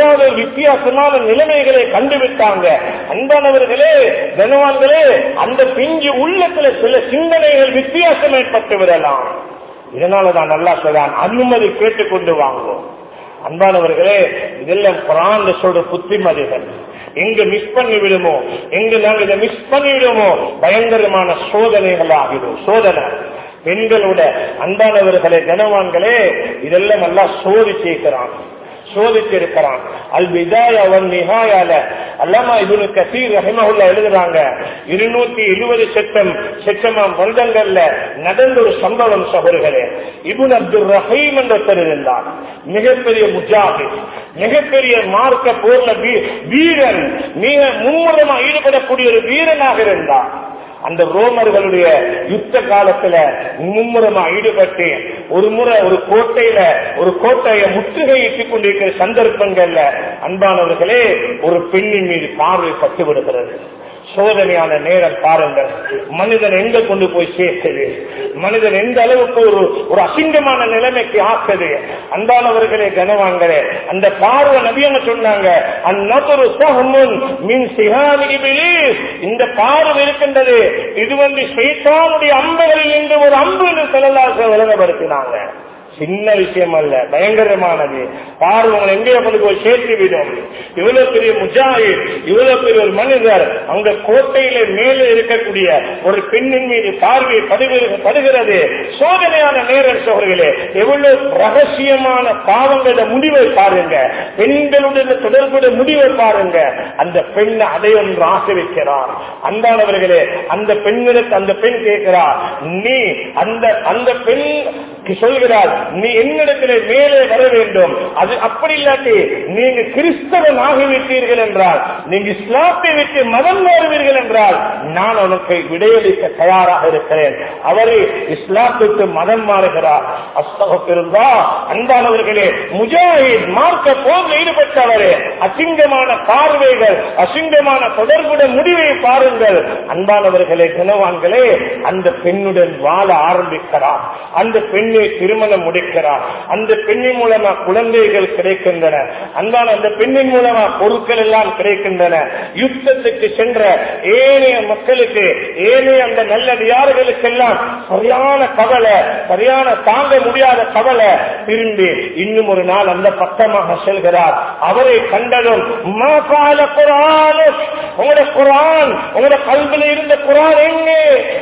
ஏதாவது ஒரு வித்தியாசமான நிலைமைகளை கண்டுவிட்டாங்க அன்பானவர்களே கனவான்களே அந்த பிஞ்சு உள்ளத்துல சில சிந்தனைகள் வித்தியாசம் ஏற்பட்டு விடலாம் இதனாலதான் நல்லா சொல்றான் அனுமதி கேட்டுக்கொண்டு வாங்குவோம் அன்பானவர்களே இதெல்லாம் குரான் சொல்ற புத்திமதிகள் எங்க மிஸ் பண்ணி விடுமோ எங்க நாங்க இதை மிஸ் பண்ணிவிடுமோ பயங்கரமான சோதனைகள் ஆகிடும் சோதனை பெண்களோட அன்பானவர்களே கனவான்களே இதெல்லாம் நல்லா சோதி சேர்க்கிறான் சோதிச்சிருக்கிறான் அல் விதாய அவன் நிகாயால அல்லாமா இவனு கசீர் ரஹிமஹுல்லா எழுதுறாங்க இருநூத்தி எழுபது செட்டம் செட்டமாம் வருடங்கள்ல நடந்த ஒரு சம்பவம் சகோதரர்களே இபுன் அப்துல் ரஹீம் என்ற பெயர் இருந்தார் மிகப்பெரிய முஜாஹித் மிகப்பெரிய மார்க்க போர்ல வீரன் மிக மும்முரமா ஈடுபடக்கூடிய ஒரு வீரனாக இருந்தார் அந்த ரோமர்களுடைய யுத்த காலத்துல மும்முரமா ஈடுபட்டு ஒரு முறை ஒரு கோட்டையில ஒரு கோட்டையை முற்றுகையிட்டுக் கொண்டிருக்கிற சந்தர்ப்பங்கள்ல அன்பானவர்களே ஒரு பெண்ணின் மீது பார்வை பட்டு விடுகிறது சோதனையான நேரம் பாருங்கள் மனிதன் எங்க கொண்டு போய் சேர்க்குது மனிதன் எந்த அளவுக்கு ஒரு ஒரு அசிங்கமான நிலைமைக்கு ஆக்குது அன்பானவர்களே கனவாங்களே அந்த பார்வை நபியங்க சொன்னாங்க அந்நபுரு சஹமுன் மின் சிஹானி இபிலீஸ் இந்த பார்வை இருக்கின்றது இது வந்து ஷைத்தானுடைய அம்புகளில் இருந்து ஒரு அம்பு என்று செல்லலாச விளங்கப்படுத்தினாங்க சின்ன விஷயம் அல்ல பயங்கரமானது பார்வை உங்களை எங்கேயோ கொண்டு போய் சேர்த்து விடும் இவ்வளவு பெரிய முஜாஹித் இவ்வளவு பெரிய ஒரு மனிதர் அங்க கோட்டையில மேலே இருக்கக்கூடிய ஒரு பெண்ணின் மீது பார்வை படுகிறது படுகிறது சோதனையான நேரம் சோழர்களே எவ்வளவு ரகசியமான பாவங்கள முடிவை பாருங்க பெண்களுடைய தொடர்புடைய முடிவை பாருங்க அந்த பெண்ணை அடையொன்று ஆசிரிக்கிறார் அன்பானவர்களே அந்த பெண்ணிடத்து அந்த பெண் கேட்கிறார் நீ அந்த அந்த பெண் சொல்கிறார் நீ என்னிடத்திலே மேலே வர வேண்டும் அது அப்படி இல்லாட்டி நீங்க கிறிஸ்தவன் ஆகிவிட்டீர்கள் என்றால் நீங்க இஸ்லாத்தை விட்டு மதம் மாறுவீர்கள் என்றால் நான் உனக்கு விடையளிக்க தயாராக இருக்கிறேன் அவரே இஸ்லாத்துக்கு மதம் மாறுகிறார் அஸ்தகத்திருந்தா அன்பானவர்களே முஜாஹித் மார்க்க போர் ஈடுபட்டவரே அசிங்கமான பார்வைகள் அசிங்கமான தொடர்புடன் முடிவை பாருங்கள் அன்பானவர்களே குணவான்களே அந்த பெண்ணுடன் வாழ ஆரம்பிக்கிறார் அந்த பெண்ணை திருமணம் முடிக்கிறார் அந்த பெண்ணின் மூலமா குழந்தைகள் கிடைக்கின்றன அன்பான அந்த பெண்ணின் மூலமா பொருட்கள் எல்லாம் கிடைக்கின்றன யுத்தத்துக்கு சென்ற ஏனைய மக்களுக்கு ஏனைய அந்த நல்லடியார்களுக்கெல்லாம் சரியான கவலை சரியான தாங்க முடியாத கவலை திரும்பி இன்னும் ஒரு நாள் அந்த பக்கமாக செல்கிறார் அவரை கண்டதும் மாகால குரான் உங்களோட குரான் உங்களோட கல்வில இருந்த குரான் எங்கே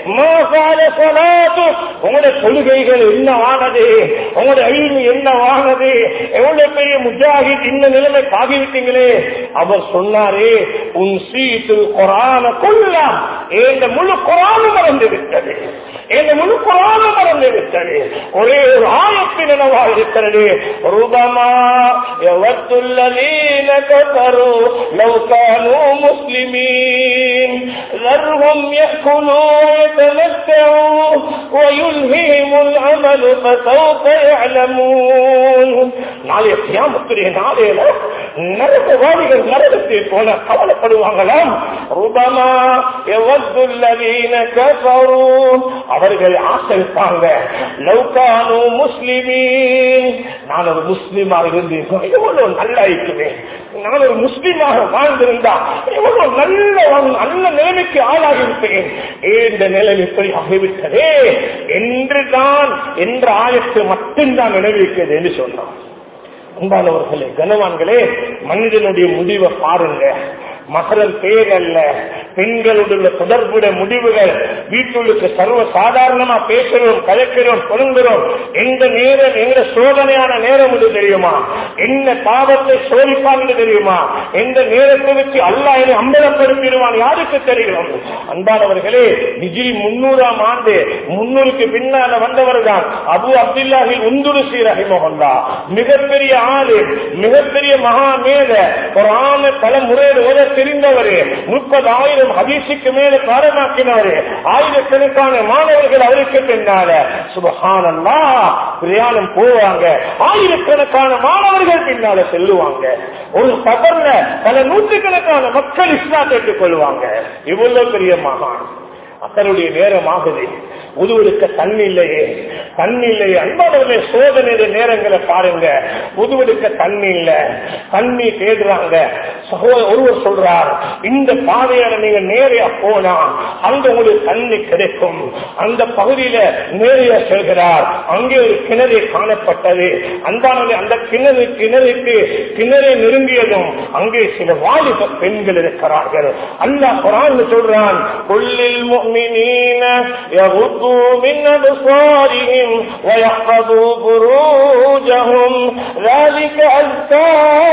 மாகால சொலாத்து உங்களோட கொள்கைகள் என்ன ஆனது உங்களோட அழிவு என்ன ஆனது எவ்வளவு பெரிய முஜாஹித் இந்த நிலைமை ஆகிவிட்டீங்களே அவர் சொன்னாரே உன் சீத்து குரான கொள்ளலாம் என்ற முழு குரானும் மறந்து விட்டது என்ற முழு குரானும் மறந்து விட்டது ஒரே ஒரு ஆயத்தின் நினைவாக இருக்கிறது ரூபமா எவத்துள்ளதீன கதரு லவ் கானு முஸ்லிமீன் ذرهم يأكلوا ويتمتعوا ويلهيهم العمل فسوف يعلمون நாளைய கியாமத்துடைய நாளையில நரகவாதிகள் நரகத்தில் போல கவலைப்படுவாங்களாம் ரூபமா எவத்துள்ளதீன கஃபரு அவர்கள் ஆசைப்பாங்க லவ்கானு முஸ்லிமீன் நான் ஒரு முஸ்லீமா இருந்தேன் எவ்வளவு நல்லா இருக்குவேன் நான் ஒரு முஸ்லீமாக வாழ்ந்திருந்தா எவ்வளவு நல்ல நல்ல நிலைமைக்கு ஆளாகி இருப்பேன் இந்த நிலைமை இப்படி ஆகிவிட்டதே என்றுதான் என்ற ஆயத்து மட்டும்தான் நினைவிக்கிறது என்று சொன்னான் அன்பானவர்களே கனவான்களே மனிதனுடைய முடிவை பாருங்க மகரம் பேர் அல்ல பெண்களுடைய தொடர்புடைய முடிவுகள் வீட்டுக்கு சர்வ சாதாரணமா பேசுறோம் கலக்கிறோம் சொல்லுகிறோம் எந்த நேரம் எங்க சோதனையான நேரம் என்று தெரியுமா என்ன பாவத்தை சோதிப்பாங்க தெரியுமா எந்த நேரத்தை வச்சு அல்லா என்னை அம்பலப்படுத்திடுவான் யாருக்கு தெரியும் அன்பானவர்களே விஜய் முன்னூறாம் ஆண்டு முன்னூறுக்கு பின்னால வந்தவர் தான் அபு அப்துல்லாஹி உந்துரு ஸ்ரீ ரஹிமஹல்லா மிகப்பெரிய ஆளு மிகப்பெரிய மகா மேல ஒரு ஆணை பல முறையில் ஓத தெரிந்தவர் முப்பதாயிரம் ஹதீஸுக்கு மேல பாரமாக்கினவர் ஆயிரக்கணக்கான மாணவர்கள் அவருக்கு பின்னால சுபஹானல்லா பிரயாணம் போவாங்க ஆயிரக்கணக்கான மாணவர்கள் பின்னால செல்லுவாங்க ஒரு கபர்ல பல நூற்றுக்கணக்கான மக்கள் இஸ்லாத்தை ஏற்றுக் கொள்வாங்க இவ்வளவு பெரிய மகான் அத்தனுடைய நேரம் ஆகுது உதுவெடுக்க தண்ணி இல்லையே தண்ணி இல்லை அன்பானவர்களே சோதனை நேரங்களை பாருங்க புதுவெடுக்க தண்ணி இல்ல தண்ணி தேடுறாங்க சகோதர ஒருவர் சொல்றார் இந்த பாதையால நீங்க நேரையா போனா அங்க உங்களுக்கு தண்ணி கிடைக்கும் அந்த பகுதியில நேரையா செல்கிறார் அங்கே ஒரு கிணறு காணப்பட்டது அன்பானவர்களே அந்த கிணறு கிணறுக்கு கிணறை நெருங்கியதும் அங்கே சில வாலிப பெண்கள் இருக்கிறார்கள் அல்லாஹ் குரான் சொல்றான் கொல்லில் முஃமினீன يغضوا من أبصارهم ويحفظوا فروجهم ذلك أزكى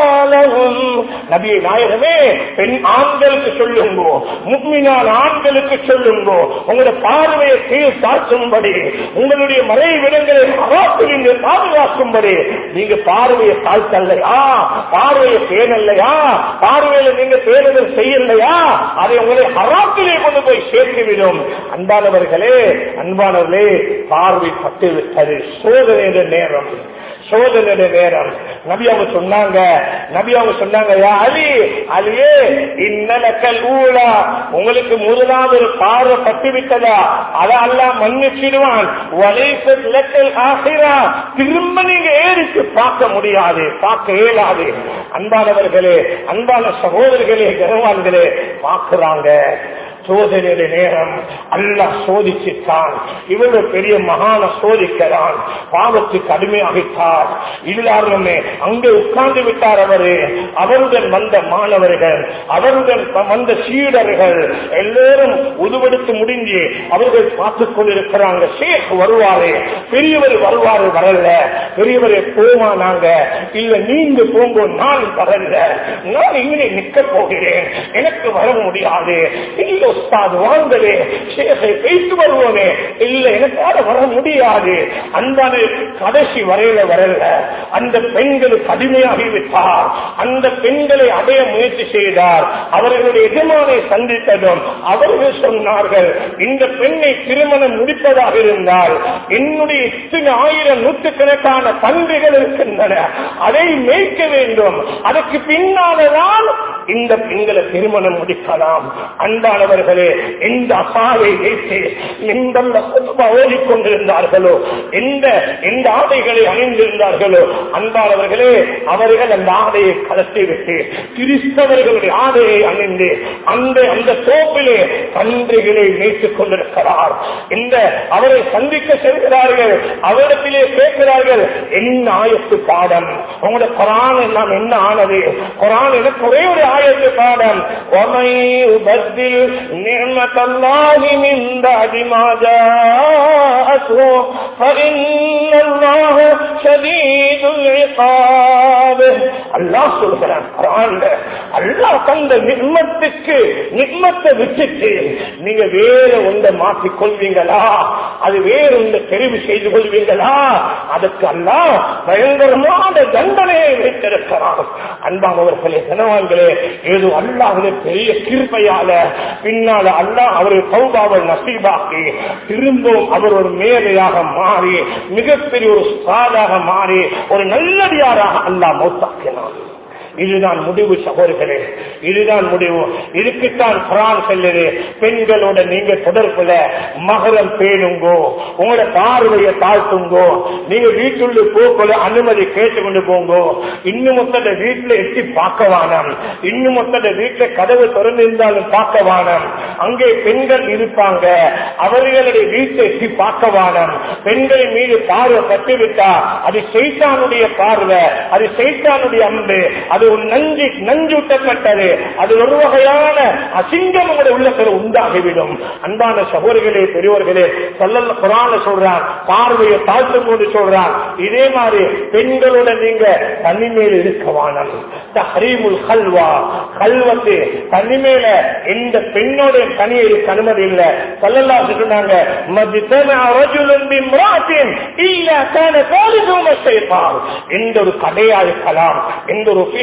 لهم நபியை நாயகமே பெண் ஆண்களுக்கு சொல்லுங்கோ முக்மினான் ஆண்களுக்கு சொல்லுங்கோ உங்களுடைய பார்வையை கீழ் தாழ்த்தும்படி உங்களுடைய மறைவிடங்களை அவாத்திலிருந்து பாதுகாக்கும்படி நீங்க பார்வையை தாழ்த்தல்லையா பார்வையை பேணல்லையா பார்வையில நீங்க பேருதல் செய்யலையா அதை உங்களை ஹராத்திலே கொண்டு போய் சேர்த்துவிடும் அன்பானவர்களே அன்பானவர்களே பார்வை பட்டு விட்டது சோதனை நேரம் சோதனை நேரம் நபி அவங்க சொன்னாங்க நபி அவங்க சொன்னாங்க யா அலி அலியே இன்னலக்கல் ஊழா உங்களுக்கு முதலாவது ஒரு பார்வை பட்டு விட்டதா அதை எல்லாம் மன்னிச்சிடுவான் வலைசத் லக்கல் ஆசிரா திரும்ப நீங்க ஏறிச்சு பார்க்க முடியாது பார்க்க இயலாது அன்பானவர்களே அன்பான சகோதரர்களே கனவான்களே பார்க்கிறாங்க சோதனையுடைய நேரம் அல்லாஹ் சோதிச்சுட்டான் இவ்வளவு பெரிய மகான சோதிக்கிறான் பாவத்துக்கு அடிமையாகிட்டார் இல்லாருமே அங்கே உட்கார்ந்து விட்டார் அவரு அவருடன் வந்த மாணவர்கள் அவருடன் வந்த சீடர்கள் எல்லோரும் உதுவெடுத்து முடிஞ்சு அவர்கள் பார்த்துக் கொண்டிருக்கிறாங்க ஷேக் வருவாரு பெரியவர் வருவாரு வரல பெரியவரை போமா நாங்க இல்ல நீங்க போங்க நான் வரல நான் இங்கே நிக்க போகிறேன் எனக்கு வர முடியாது இல்ல உஸ்தாது வாங்கவே ஷேகை பேசி வருவோமே இல்ல எனக்காக வர முடியாது அன்பான கடைசி வரையில வரல அந்த பெண்களுக்கு அடிமையாகிவிட்டார் அந்த பெண்களை அடைய முயற்சி செய்தார் அவர்களுடைய எஜமானை சந்தித்ததும் அவர்கள் சொன்னார்கள் இந்த பெண்ணை திருமணம் முடிப்பதாக இருந்தால் என்னுடைய இத்தனை ஆயிரம் நூற்றுக்கணக்கான பன்றிகள் இருக்கின்றன அதை மேய்க்க வேண்டும் அதற்கு பின்னால்தான் இந்த பெண்களை திருமணம் முடிக்கலாம் அன்பானவர்களே எந்த அசாவை வைத்து எந்த ஓடிக்கொண்டிருந்தார்களோ எந்த எந்த ஆடைகளை அணிந்திருந்தார்களோ அன்பானவர்களே அவர்கள் அந்த ஆடையை கலத்தி விட்டு கிறிஸ்தவர்களுடைய ஆடையை அணிந்து அந்த அந்த தோப்பிலே பன்றிகளை மேய்த்துக் கொண்டிருக்கிறார் இந்த அவரை சந்திக்க செல்கிறார்கள் அவரிடத்திலே கேட்கிறார்கள் என்ன ஆயத்து பாடம் உங்களோட குரான் எல்லாம் என்ன ஆனது குரான் எனக்கு ஒரே ஒரு ஆயத்து பாடம் وَمَن يُبَدِّلْ نِعْمَةَ اللَّهِ مِن بَعْدِ مَا جَاءَتْهُ فَإِنَّ اللَّهَ شَدِيدُ الْعِقَابِ அல்லாஹ் சொல்கிறான் குரான்ல அல்லாஹ் தந்த நிர்மத்துக்கு நிர்மத்தை விட்டுட்டு நீங்க வேற ஒன்றை மாற்றிக் கொள்வீங்களா அது வேற ஒன்றை தெரிவு செய்து கொள்வீங்களா அதுக்கு அல்லாஹ் பயங்கரமான தண்டனையை வைத்திருக்கிறான் அன்பானவர்களே கனவான்களே ஏதோ அல்லாஹுடைய பெரிய கிருப்பையால பின்னால அல்லாஹ் அவரை சௌபாவல் நசீபாக்கி திரும்பவும் அவர் ஒரு மேதையாக மாறி மிகப்பெரிய ஒரு ஸ்டாராக மாறி ஒரு நல்லடியாராக அல்லாஹ் மௌத்தாக்கினான் இதுதான் முடிவு சகோதரர்களே இதுதான் முடிவு இதுக்குத்தான் குரான் சொல்லுது பெண்களோட நீங்க தொடர்புல மகரம் பேணுங்கோ உங்களோட பார்வையை தாழ்த்துங்கோ நீங்க வீட்டுள்ள போக்குள்ள அனுமதி கேட்டுக்கொண்டு போங்கோ இன்னும் மொத்த வீட்டுல எட்டி பார்க்க வானம் இன்னும் மொத்த வீட்டுல கதவு திறந்திருந்தாலும் பார்க்க வானம் அங்கே பெண்கள் இருப்பாங்க அவர்களுடைய வீட்டை எட்டி பார்க்க வானம் பெண்களின் மீது பார்வை கட்டிவிட்டா அது சைத்தானுடைய பார்வை அது சைத்தானுடைய அம்பு அது ஒரு நஞ்சு நஞ்சூட்டப்பட்டது அது ஒரு வகையான அசிங்கம் உங்களுடைய உள்ளத்தில் உண்டாகிவிடும் அன்பான சகோதரிகளே பெரியவர்களே சொல்லல குரான சொல்றான் பார்வையை தாழ்த்தும் போது சொல்றான் இதே மாதிரி பெண்களோட நீங்க தனிமேல் இருக்க வானம் ஹரீமுல் கல்வா கல்வத்து தனிமேல எந்த பெண்ணோட தனியை இருக்க அனுமதி இல்ல சொல்லலா சொன்னாங்க மதித்தன ரஜுலன் பிம்ராத்தின் இல்ல கான தாலிதும் ஷைத்தான் எந்த ஒரு கடையா இருக்கலாம் எந்த ஒரு ஆபீஸ்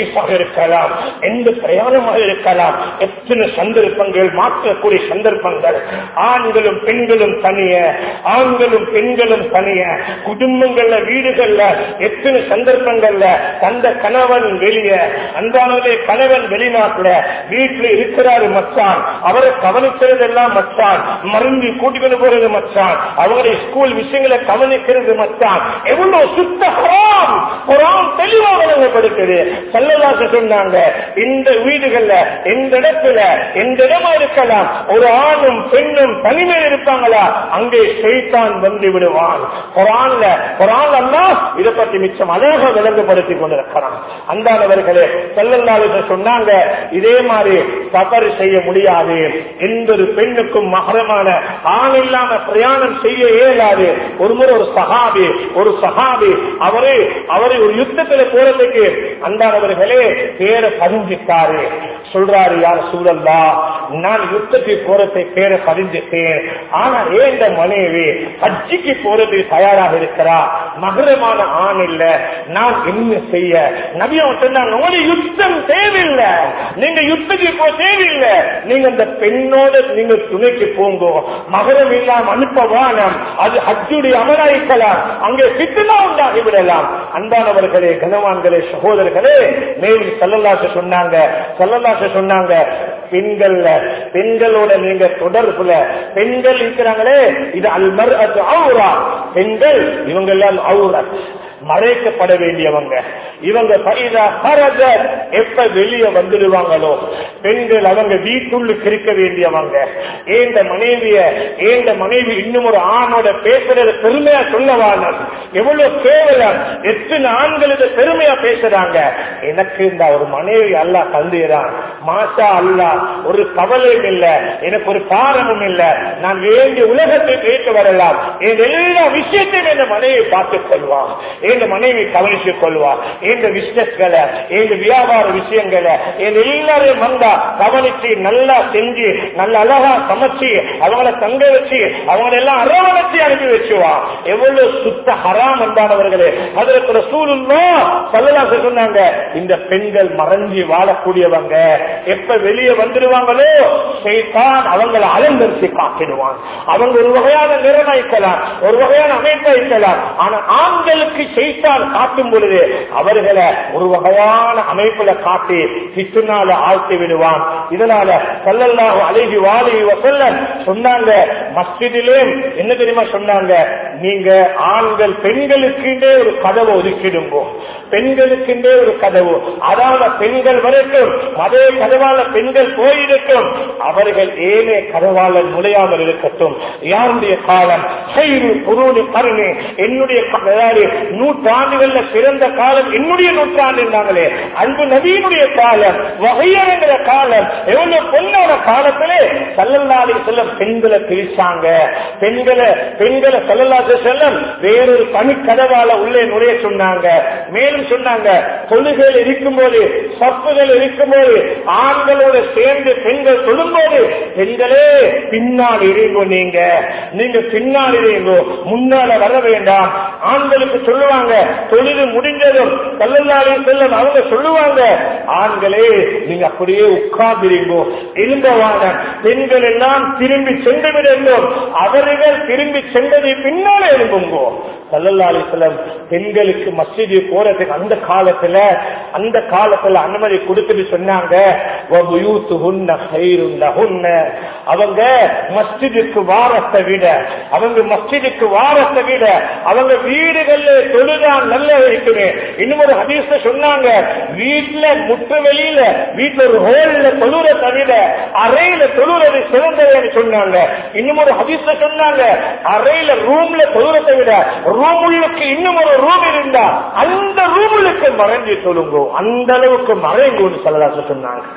படிப்பாக இருக்கலாம் எந்த பிரயாணமாக இருக்கலாம் எத்தனை சந்தர்ப்பங்கள் மாற்றக்கூடிய சந்தர்ப்பங்கள் ஆண்களும் பெண்களும் தனிய ஆண்களும் பெண்களும் தனிய குடும்பங்கள்ல வீடுகள்ல எத்தனை சந்தர்ப்பங்கள்ல தந்த கணவன் வெளிய அன்பானதே கணவன் வெளிநாட்டுல வீட்டுல இருக்கிறாரு மச்சான் அவரை கவனிக்கிறதெல்லாம் மச்சான் மருந்து கூட்டிக்கொண்டு போறது மச்சான் அவருடைய ஸ்கூல் விஷயங்களை கவனிக்கிறது மச்சான் எவ்வளவு சுத்த ஹராம் குரான் தெளிவாக விளங்கப்படுத்துது செல்லலாச சொன்னாங்க இந்த வீடுகள்ல எந்த இடத்துல எந்த இடமா இருக்கலாம் ஒரு ஆணும் பெண்ணும் தனிமையில் இருப்பாங்களா அங்கே செய்தான் வந்து விடுவான் குரான்ல குரான் எல்லாம் இதை பற்றி மிச்சம் அழகாக விளங்கப்படுத்தி கொண்டிருக்கிறான் அந்தானவர்களே செல்லல்லாத சொன்னாங்க இதே மாதிரி தவறு செய்ய முடியாது எந்த ஒரு பெண்ணுக்கும் மகரமான ஆண் இல்லாம பிரயாணம் செய்ய இயலாது ஒரு முறை ஒரு சஹாபி ஒரு சஹாபி அவரு அவரு ஒரு யுத்தத்துல போறதுக்கு அந்தானவர்களே பேரை பதிஞ்சிட்டாரு சொல்றாரு யார் சூழல்லா நான் யுத்தத்துக்கு போறதை பேரை பதிஞ்சிட்டேன் ஆனா ஏந்த மனைவி ஹஜ்ஜிக்கு போறதுக்கு தயாராக இருக்கிறா மகரமான ஆண் இல்ல நான் என்ன செய்ய நபியம் சொன்னாங்க உங்களுக்கு யுத்தம் தேவையில்லை நீங்க யுத்தத்துக்கு போக தேவையில்லை நீங்க அந்த பெண்ணோட நீங்க துணைக்கு போங்க மகரம் இல்லாம அனுப்ப வானம் அது ஹஜ்ஜுடைய அமலாய்க்கலாம் அங்கே பித்துனா உண்டாகி விடலாம் அன்பானவர்களே கனவான்களே சகோதரர்களே மேலும் செல்லல்லாச சொன்னாங்க செல்லல்லாச சொன்னாங்க பெண்கள்ல பெண்களோட நீங்க தொடர்புல பெண்கள் இருக்கிறாங்களே இது அல்மர் அது அவுரா பெண்கள் இவங்க எல்லாம் அவுரத் மறைக்கப்பட வேண்டியவங்க இவங்க பைதா ஹரஜ எப்ப வெளியே வந்துடுவாங்களோ பெண்கள் அவங்க வீட்டுள்ளுக்கு இருக்க வேண்டியவங்க ஏந்த மனைவிய ஏந்த மனைவி இன்னும் ஒரு ஆணோட பேசுறது பெருமையா சொல்லவாங்க எவ்வளவு கேவலம் எத்தனை ஆண்கள் இதை பெருமையா பேசுறாங்க எனக்கு இந்த ஒரு மனைவி அல்லா தந்துகிறான் மாசா அல்லா ஒரு கவலையும் இல்ல எனக்கு ஒரு பாரமும் இல்ல நான் வேண்டிய உலகத்தை கேட்டு வரலாம் என் எல்லா விஷயத்தையும் என் மனைவி பார்த்துக் கொள்வான் எங்க மனைவி கவனித்துக் கொள்வா எங்க பிசினஸ்களை எங்க வியாபார விஷயங்களை எங்க எல்லாரையும் வந்தா கவனிச்சு நல்லா செஞ்சு நல்ல அழகா சமைச்சு அவங்கள தங்க வச்சு அவங்களை எல்லாம் அரவணைச்சு அனுப்பி வச்சுவா எவ்வளவு சுத்த ஹராம் அன்பானவர்களே அதற்கு ரசூலுல்லா சல்லல்லாஹு சொன்னாங்க இந்த பெண்கள் மறைஞ்சி வாழக்கூடியவங்க எப்ப வெளியே வந்துடுவாங்களோ சைத்தான் அவங்களை அலங்கரித்து காட்டிடுவான் அவங்க ஒரு வகையான நிர்ணயிக்கலாம் ஒரு வகையான அமைப்பை இருக்கலாம் ஆனா ஆண்களுக்கு செய்தான் காட்டும் பொழுது அவர்களை ஒரு வகையான அமைப்புல காட்டி பித்துனால ஆழ்த்தி விடுவான் இதனால சல்லல்லாஹு அலைஹி வாலிஹி வஸல்லம் சொன்னாங்க மஸ்ஜிதிலே என்ன தெரியுமா சொன்னாங்க நீங்க ஆண்கள் பெண்களுக்குண்டே ஒரு கதவை ஒதுக்கிடுங்கோ பெண்களுக்குண்டே ஒரு கதவு அதாவது பெண்கள் வரைக்கும் அதே கதவால பெண்கள் போயிருக்கும் அவர்கள் ஏனே கதவால நுழையாமல் இருக்கட்டும் யாருடைய காலம் சைரு பொருளி கருணி என்னுடைய அதாவது நூற்றாண்டுகள்ல பிறந்த காலம் என்னுடைய நூற்றாண்டு இருந்தாங்களே அன்பு நவீனுடைய காலம் வகையறங்கிற காலம் எவ்வளவு பொண்ணோட காலத்திலே சல்லல்லாடி செல்லம் பெண்களை பிரிச்சாங்க பெண்களை பெண்களை சல்லல்லாது செல்லம் வேறொரு தனி கதவால உள்ளே நுழைய சொன்னாங்க மேலும் சொன்னாங்க தொழுகையில் இருக்கும்போது சப்புகள் இருக்கும்போது ஆண்களோட சேர்ந்து பெண்கள் சொல்லும்போது பெண்களே பின்னால் இருங்கோ நீங்க நீங்க பின்னால் இருங்கோ முன்னால வர வேண்டாம் ஆண்களுக்கு சொல்லுவாங்க தொழில் முடிஞ்சதும் கல்லல்லாலே செல்லும் அவங்க சொல்லுவாங்க ஆண்களே நீங்க அப்படியே உட்கார்ந்திருங்கோ இருந்தவாங்க பெண்கள் எல்லாம் திரும்பி சென்று விடுங்கோ அவர்கள் திரும்பி சென்றதை பின்னாலே எழும்புங்கோ சல்லல்லாலி செல்லம் பெண்களுக்கு மஸ்ஜிது போறதுக்கு அந்த காலத்துல அந்த காலத்துல அனுமதி கொடுத்துட்டு சொன்னாங்க "வபுயூத்துஹுன்ன கைருன் லஹுன்ன." அவங்க மஸ்ஜிதுக்கு வாரத்தை விட அவங்க மஸ்ஜிதுக்கு வாரத்தை விட அவங்க வீடுகள்ல தொழுதான் நல்ல இருக்குமே இன்னும் ஒரு ஹதீஸ்ல சொன்னாங்க வீட்டுல முற்று வெளியில வீட்டுல ஒரு ஹோல்ல தொழுறதை விட அறையில தொழுறது சிறந்ததுன்னு சொன்னாங்க இன்னும் ஒரு ஹதீஸ்ல சொன்னாங்க அறையில ரூம்ல தொழுறதை விட ரூமுள்ளுக்கு இன்னும் ஒரு ரூம் இருந்தா அந்த ரூமுளுக்கு மறைஞ்சு தொழுங்கோ அந்த அளவுக்கு மறைங்கோன்னு சொல்லலாம் சொன்னாங்க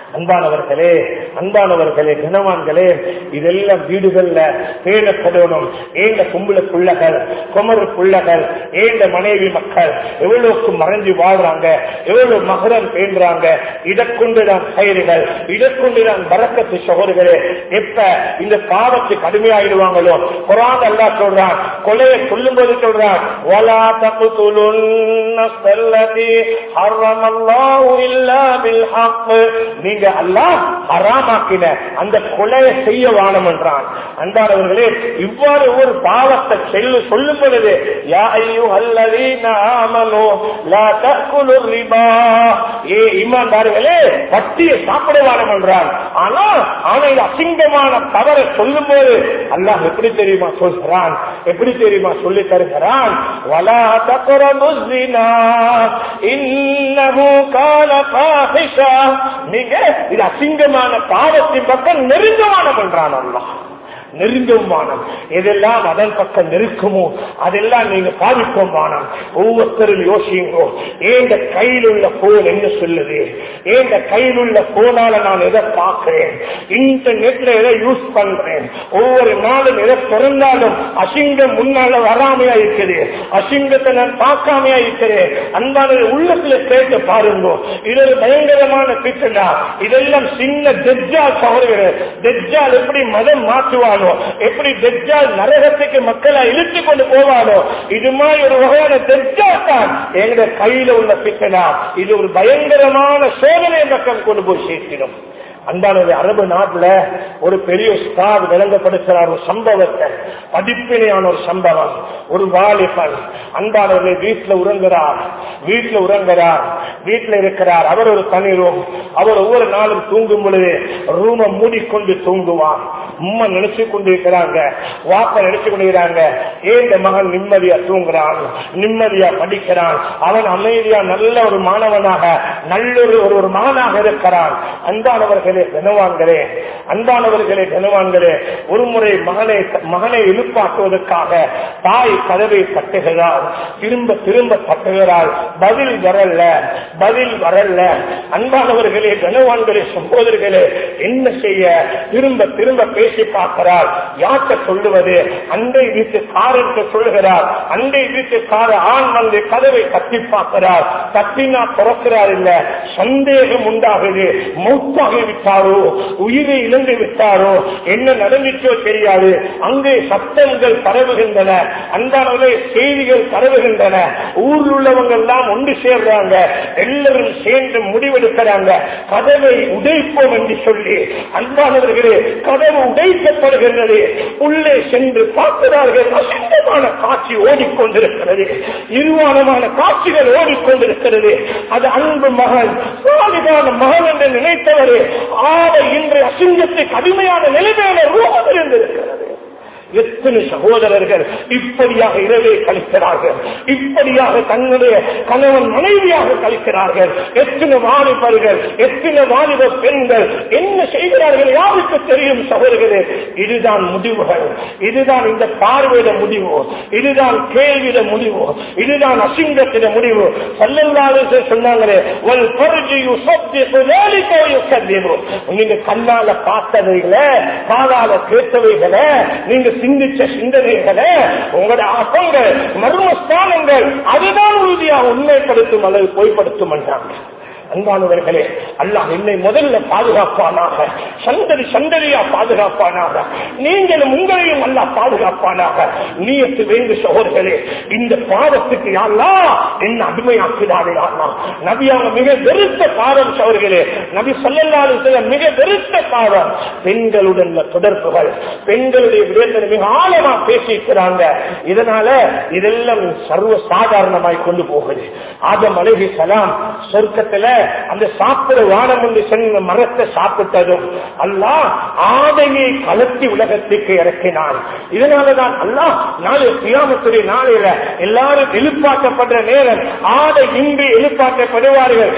அன்பானவர்களே அன்பானவர்களே கனவான்களே இதெல்லாம் வீடுகள்ல பேணப்படணும் ஏந்த கும்பல பிள்ளைகள் குமரு பிள்ளைகள் ஏந்த மனைவி மக்கள் எவ்வளவுக்கு மறைஞ்சு வாழ்றாங்க எவ்வளவு மகரம் பேண்டுறாங்க இதற்கொண்டுதான் கயிறுகள் இதற்கொண்டுதான் வரக்கத்து சகோதரர்களே எப்ப இந்த பாவத்து கடுமையாயிடுவாங்களோ குரான் அல்லா சொல்றான் கொலையை சொல்லும் போது சொல்றான் وَلَا تَقْتُلُوا النَّفْسَ الَّتِي حَرَّمَ اللَّهُ إِلَّا بِالْحَقِّ நீங்க அல்லாஹ் ஹராமாக்கின அந்த கொலையை செய்ய வானம் என்றான் அன்பானவர்களே இவ்வாறு ஒரு பாவத்தை செல்லு சொல்லும் பொழுது யா ஐயோ அல்லதீன ஆமனோ லா தக்குலு ரிபா ஏ இமான்தார்களே பட்டியை சாப்பிட வானம் என்றான் ஆனா அவனை அசிங்கமான தவறை சொல்லும் போது அல்லாஹ் எப்படி தெரியுமா சொல்கிறான் எப்படி தெரியுமா சொல்லி தருகிறான் வலா தக்குரபு ஸினா இன்னஹு கான ஃபாஹிஷா நீங்க இது அசிங்கமான பாவத்தின் பக்கம் நெருங்கமான பண்றான் அல்லாஹ் நெருங்கும் வானம் எதெல்லாம் அதன் பக்கம் நெருக்குமோ அதெல்லாம் நீங்க பாதிப்போம் வானம் ஒவ்வொருத்தரும் யோசியுங்கோ ஏந்த கையில் உள்ள போன் என்ன சொல்லுது ஏந்த கையில் உள்ள போனால நான் எதை பார்க்கிறேன் இன்டர்நெட்ல எதை யூஸ் பண்றேன் ஒவ்வொரு நாளும் எதை பிறந்தாலும் அசிங்கம் முன்னால வராமையா இருக்குது அசிங்கத்தை நான் பார்க்காமையா இருக்கிறேன் அன்பான உள்ளத்துல கேட்டு பாருங்க இது ஒரு பயங்கரமான திட்டா இதெல்லாம் சின்ன தெஜ்ஜால் சகோதரர் தெஜ்ஜால் எப்படி மதம் மாற்றுவானோ எப்படி தெஜ்ஜால் நரகத்துக்கு மக்களை இழுத்து கொண்டு போவானோ இது மாதிரி ஒரு வகையான தெஜ்ஜால் தான் எங்க கையில உள்ள பித்தனா இது ஒரு பயங்கரமான சோதனை பக்கம் கொண்டு போய் சேர்த்திடும் அன்பானது அரபு நாட்டுல ஒரு பெரிய ஸ்டார் விளங்கப்படுத்துறார் ஒரு சம்பவத்தை பதிப்பினையான ஒரு சம்பவம் ஒரு வாலிபன் அன்பானவர்கள் வீட்டுல உறங்குறார் வீட்டுல உறங்குறார் வீட்டுல இருக்கிறார் அவர் ஒரு தனி ரூம் அவர் ஒவ்வொரு நாளும் தூங்கும் பொழுது ரூமை மூடிக்கொண்டு தூங்குவார் உம்மா நினைச்சு கொண்டிருக்கிறாங்க வாப்ப நினைச்சு கொண்டிருக்கிறாங்க ஏன் இந்த மகன் நிம்மதியா தூங்குறான் நிம்மதியா படிக்கிறான் அவன் அமைதியா நல்ல ஒரு மாணவனாக நல்ல ஒரு ஒரு ஒரு மகனாக இருக்கிறான் அன்பானவர்களே கனவான்களே அன்பானவர்களே கனவான்களே ஒரு முறை மகனை மகனை எழுப்பாட்டுவதற்காக தாய் கதவை தட்டுகிறார் திரும்ப திரும்ப தட்டுகிறாள் பதில் வரல பதில் வரல அன்பானவர்களே கனவான்களே சகோதரர்களே என்ன செய்ய திரும்ப திரும்ப பேசி பார்க்கிறார் யார்கிட்ட சொல்லுவது அண்டை வீட்டுக்காரருக்கு சொல்லுகிறார் அண்டை வீட்டுக்கார ஆண் வந்து கதவை தட்டி பார்க்கிறார் தட்டினா திறக்கிறார் இல்ல சந்தேகம் உண்டாகுது மௌத்தாகி விட்டாரோ உயிரை இழந்து விட்டாரோ என்ன நடந்துச்சோ தெரியாது அங்கே சத்தங்கள் பரவுகின்றன அன்பானவர்களே செய்திகள் பரவுகின்றன ஊரில் உள்ளவங்க எல்லாம் ஒன்று சேர்றாங்க எல்லாரும் சேர்ந்து முடிவெடுக்கிறாங்க கதவை உடைப்போம் என்று சொல்லி அன்பானவர்களே கதவு உடைக்கப்படுகின்றது உள்ளே சென்று பார்க்கிறார்கள் அசுத்தமான காட்சி ஓடிக்கொண்டிருக்கிறது இருவானமான காட்சிகள் ஓடிக்கொண்டிருக்கிறது அது அன்பு மகன் சாலிதான மகன் என்று நினைத்தவரே ஆடை இன்று அசிங்கத்துக்கு கடுமையான நிலைமையில ரூபம் இருந்திருக்கிறது எத்தனை சகோதரர்கள் இப்படியாக இரவே கழிக்கிறார்கள் இப்படியாக தன்னுடைய கணவன் மனைவியாக கழிக்கிறார்கள் எத்தனை வாலிபர்கள் எத்தனை வாலிப பெண்கள் என்ன செய்கிறார்கள் யாருக்கு தெரியும் சகோதரர்களே இதுதான் முடிவுகள் இதுதான் இந்த பார்வையிட முடிவு இதுதான் கேள்வியிட முடிவு இதுதான் அசிங்கத்திட முடிவு சல்லல்லாத சொன்னாங்களே ஒரு பொருஜியு சொத்து சுதேலிக்கோ நீங்க கண்ணால பார்த்தவைகளை காதால கேட்டவைகளை நீங்க சிந்திச்ச சிந்தனைகளை உங்களோட அசங்கள் மர்மஸ்தானங்கள் அதுதான் உறுதியாக உண்மைப்படுத்தும் அல்லது பொய்ப்படுத்தும் என்றாங்க அன்பானவர்களே அல்லாஹ் என்னை முதல்ல பாதுகாப்பானாக சந்ததி சந்ததியா பாதுகாப்பானாக நீங்களும் உங்களையும் அல்லா பாதுகாப்பானாக நீயத்து வேண்டு சகோதரர்களே இந்த பாவத்துக்கு யாரா என்ன அடிமையாக்கிறாரே யாரா நபியாக மிக வெறுத்த பாவம் சகோதரர்களே நபி சொல்லலாறு சில மிக வெறுத்த பாவம் பெண்களுடன் தொடர்புகள் பெண்களுடைய விடயத்தில் மிக ஆழமா பேசியிருக்கிறாங்க இதனால இதெல்லாம் சர்வ சாதாரணமாய் கொண்டு போகுது ஆதம் அழகி சலாம் சொர்க்கத்துல அந்த சாப்பிட வானம் என்று சென்ற மரத்தை சாப்பிட்டதும் அல்லாஹ் ஆடையை கலத்தி உலகத்துக்கு இறக்கினான் இதனாலதான் அல்லாஹ் நாளை கியாமத்துடைய நாளையில எல்லாரும் எழுப்பாட்டப்படுற நேரம் ஆடை இன்றி எழுப்பாட்டப்படுவார்கள்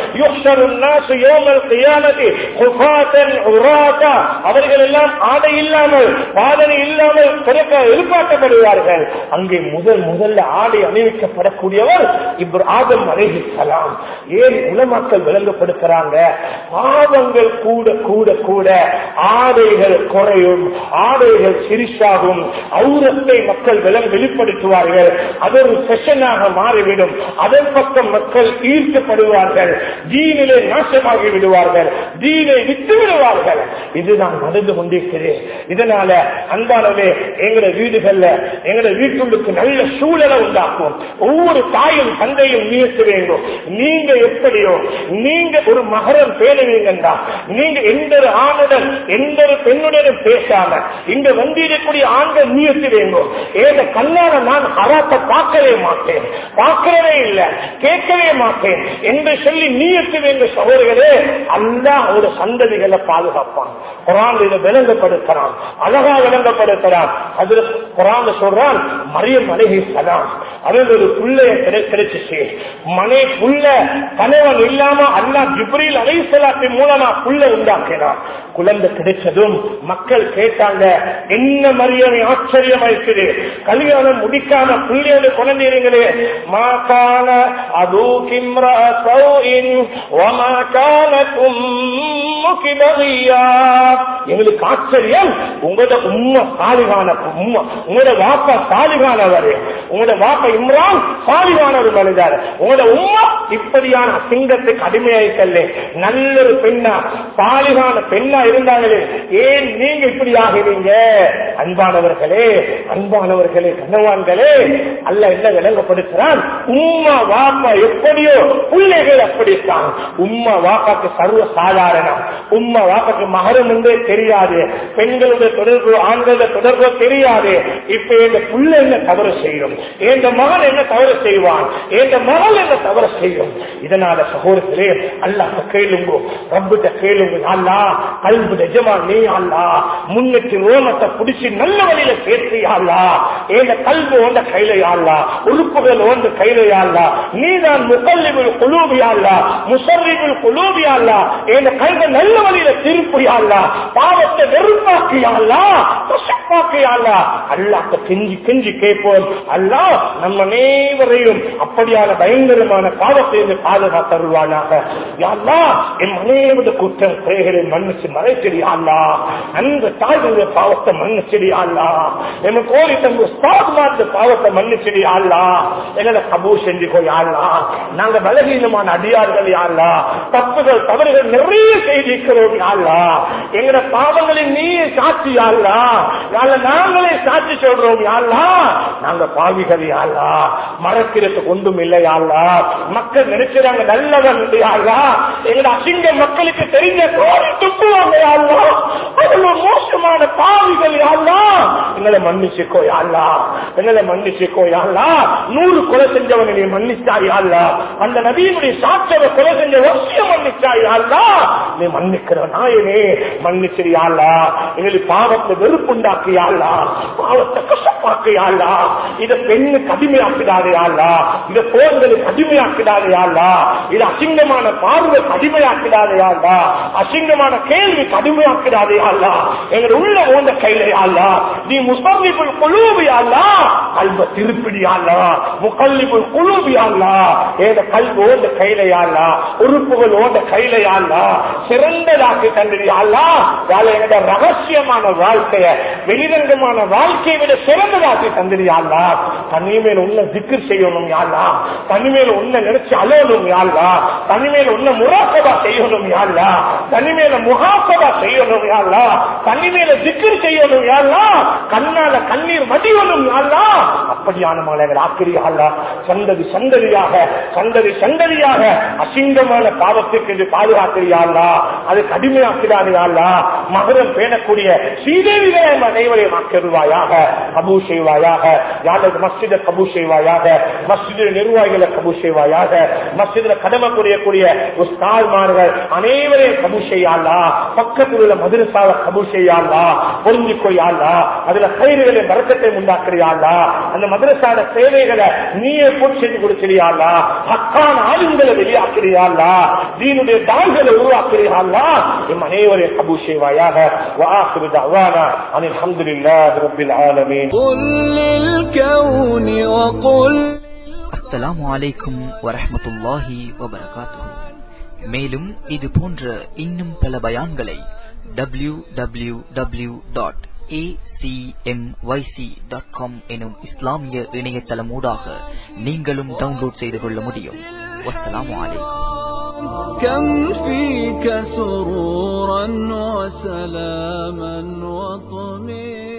அவர்கள் எல்லாம் ஆடை இல்லாமல் பாதனை இல்லாமல் பிறக்க எழுப்பாட்டப்படுவார்கள் அங்கே முதல் முதல்ல ஆடை அணிவிக்கப்படக்கூடியவர் இப்ராஹிம் அலைஹி சலாம் ஏன் உலமாக்கல் விளங்கப்படுத்துறாங்க பாவங்கள் கூட கூட கூட ஆடைகள் குறையும் ஆடைகள் சிரிசாகும் ஔரத்தை மக்கள் விளம் வெளிப்படுத்துவார்கள் அது ஒரு செஷனாக மாறிவிடும் அதன் பக்கம் மக்கள் ஈர்க்கப்படுவார்கள் தீனிலே நாசமாகி விடுவார்கள் தீனை விட்டு விடுவார்கள் இதுதான் நடந்து கொண்டிருக்கிறேன் இதனால அன்பானவே எங்களோட வீடுகள்ல எங்களோட வீட்டுள்ளுக்கு நல்ல சூழலை உண்டாக்கும் ஒவ்வொரு தாயும் தந்தையும் நியத்த வேண்டும் நீங்க எப்படியோ நீங்க ஒரு மகரம் பேணுவீங்கன்றா நீங்க எந்த ஒரு ஆணுடன் எந்த ஒரு பெண்ணுடனும் பேசாம இங்க வந்திருக்கக்கூடிய ஆண்கள் நியத்து வேண்டும் ஏத கல்யாணம் நான் ஹராத்தை பார்க்கவே மாட்டேன் பார்க்கவே இல்லை கேட்கவே மாட்டேன் என்று சொல்லி நீயத்து வேண்டும் சகோதரர்களே அல்லாஹ் ஒரு சந்ததிகளை பாதுகாப்பான் குரான் இதை விளங்கப்படுத்துறான் அழகா விளங்கப்படுத்துறான் அது குரான் சொல்றான் மரியம் அழகி சலாம் அது ஒரு புள்ளைய கிடை- கிடைச்சிச்சு மனை புள்ள கணவன் இல்லாம அல்லா ஜிப்ரீல் அலைசலாத்தின் மூலமா புள்ள உண்டாக்கினான் குழந்தை கிடைச்சதும் மக்கள் கேட்டாங்க என்ன மரியம் ஆச்சரியமாயிடுச்சு கல்யாணம் முடிக்காம புள்ளையோட குழந்தைங்களே மாக்கான அது கிம்ரா சௌஇன் வமா கானத்தும் முகிபகியா எங்களுக்கு ஆச்சரியம் உங்களோட உம்மா சாலிகான உம்மா உங்களோட வாப்பா சாலிகானவர் உங்களோட வாப்பா இம்ரான் சாலிகான ஒரு மனிதர் உங்களோட உம்மா இப்படியான சிங்கத்துக்கு அடிமையாயிட்டல்ல நல்ல ஒரு பெண்ணா சாலிகான பெண்ணா இருந்தாங்களே ஏன் நீங்க இப்படி ஆகிறீங்க அன்பானவர்களே அன்பானவர்களே கனவான்களே அல்ல என்ன விளங்கப்படுத்துறான் உம்மா வாப்பா எப்படியோ பிள்ளைகள் அப்படித்தான் உம்மா வாப்பாக்கு சர்வ சாதாரணம் உம்மா வாப்பாக்கு மகரம் என்றே தெரியாது பெண்களுடைய தொடர்பு ஆண்களுடைய தொடர்பு தெரியாது இப்ப எங்க புள்ள என்ன தவறு செய்யும் எங்க மகன் என்ன தவறு செய்வான் எங்க மகள் என்ன தவறு செய்யும் இதனால சகோதரர்களே அல்லாஹ் கேளுங்க ரப்பிட்ட கேளுங்க அல்லா கல்பு நிஜமா நீ அல்லா முன்னுக்கு ரோமத்தை பிடிச்சி நல்ல வழியில சேர்த்தியாளா எங்க கல்வி ஓந்த கையிலையாளா உறுப்புகள் ஓந்த கையிலையாளா நீதான் முகல்லிபில் குலூபியாளா முசர்ரிபில் குலூபியாளா எங்க கைக நல்ல வழியில திருப்பியாளா பாவத்தை வெறுப்பாக்கியாளா கசப்பாக்கியாளா அல்லாட்ட கெஞ்சி கெஞ்சி கேட்போம் அல்லா நம்ம அனைவரையும் அப்படியான பயங்கரமான பாவத்தை இருந்து பாதுகாத்தருவானாக யாழ்லா என் அனைவரது குற்றம் குறைகளை மன்னிச்சு மறைச்சிடியாள்லா அந்த தாய்களுடைய பாவத்தை மன்னிச்சிடியாள்லா என் கோரி தங்க ஸ்தாத்மாத்த பாவத்தை மன்னிச்சிடியாள்லா எங்களை கபூ செஞ்சுக்கோ யாழ்லா நாங்க பலகீனமான அடியார்கள் யாழ்லா தப்புகள் தவறுகள் நிறைய செய்திருக்கிறோம் யாழ்லா எங்கட பாவங்களின் நீ சாட்சி யாழ்லா யாழ்ல நாங்களே சாட்சி சொல்றோம் யாழ்லா நாங்க பாவிகள் யாழ்லா மறக்கிறதுக்கு ஒன்றும் இல்லை யாழ்லா மக்கள் நினைக்கிறாங்க நல்லவன் யாழ்லா எங்கட அசிங்க மக்களுக்கு தெரிஞ்ச கோரி துப்புவாங்க யாழ்லா அவ்வளவு மோசமான பாவிகள் யாழ்லா எங்களை மன்னிச்சுக்கோ யாழ்லா எங்களை மன்னிச்சுக்கோ யாழ்லா நூறு கொலை செஞ்சவனை நீ மன்னிச்சாய் யாழ்லா அந்த நபியினுடைய சாட்சியவை கொலை செஞ்ச வசியம் மன்னிச்சாய் யாழ்லா நீ மன்னிக்கிற நாயனே மன்னிச்சிரியாளா எங்களுக்கு பாவத்தை வெறுப்புண்டாக்கியாளா பாவத்தை கஷ்டப்பாக்கியாளா இத பெண்ணு கடுமையாக்கிடாதையாளா இத போர்களுக்கு கடுமையாக்கிடாதையாளா இது அசிங்கமான பார்வை கடுமையாக்கிடாதையாளா அசிங்கமான கேள்வி கடுமையாக்கிடாதையாளா எங்க உள்ள ஓந்த கையிலையாளா நீ முசல்லிபுல் குழுவியாளா கல்வ திருப்பிடியாளா முகல்லிபுல் குழுவியாளா ஏத கல்வி ஓந்த கையிலையாளா உறுப்புகள் ஓந்த கையிலையாளா சிறந்ததாக்கி தந்திரியாளா யாழ எங்கட ரகசியமான வாழ்க்கைய வெளிரங்கமான வாழ்க்கையை விட சிறந்ததாக்கி தந்திரியாளா தனிமேல் உன்ன திக்கர் செய்யணும் யாழ்லா தனிமேல் உன்ன நினைச்சு அலவணும் யாழ்லா தனிமேல் உன்ன முராசபா செய்யணும் யாழ்லா தனிமேல முகாசபா செய்யணும் யாழ்லா தனிமேல திக்கர் செய்யணும் யாழ்லா கண்ணால கண்ணீர் வடிவணும் யாழ்லா அப்படியான மாலைகள் ஆக்கிரியாளா சந்ததி சந்ததியாக சந்ததி சந்ததியாக அசிங்கமான பாவத்திற்கு என்று பாதுகாக்கிறியாளா அது கடுமையாக்கிறாரியாளா மகரம் பேணக்கூடிய ஸ்ரீதேவிகளை அனைவரையும் ஆக்கிடுவாயாக கபூ செய்வாயாக யாரது மஸ்ஜித கபூ செய்வாயாக மஸ்ஜித நிர்வாகிகளை கபூ செய்வாயாக மஸ்ஜித கடமை புரியக்கூடிய உஸ்தால்மார்கள் அனைவரையும் கபூ செய்யாளா பக்கத்தில் உள்ள மதுரசாவை கபூ செய்யாளா பொருந்திக்கொய்யாளா அதுல கயிறுகளை வரக்கத்தை உண்டாக்குறியாளா அந்த மதுரசாட சேவைகளை நீயே போட்டு செஞ்சு கொடுக்கிறியாளா ஹக்கான ஆளுங்களை வெளியாக்குறியாளா தீனுடைய தாள்களை உருவாக்குறியாளா எம் அனைவரையும் கபூ செய்வாயாக وآخر دعوانا أن الحمد لله رب العالمين قل للكون وقل அஸ்ஸலாமு அலைக்கும் வரஹ்மத்துல்லாஹி வபரகாத்துஹு மேலும் இது போன்ற இன்னும் பல பயான்களை டபிள்யூ டபிள்யூ டபிள்யூ டாட் எனும் இஸ்லாமிய இணையதளமூடாக நீங்களும் டவுன்லோட் செய்து கொள்ள முடியும் வஸ்ஸலாமு அலைக்கும் كم فيك سرورا وسلاما وطمئنا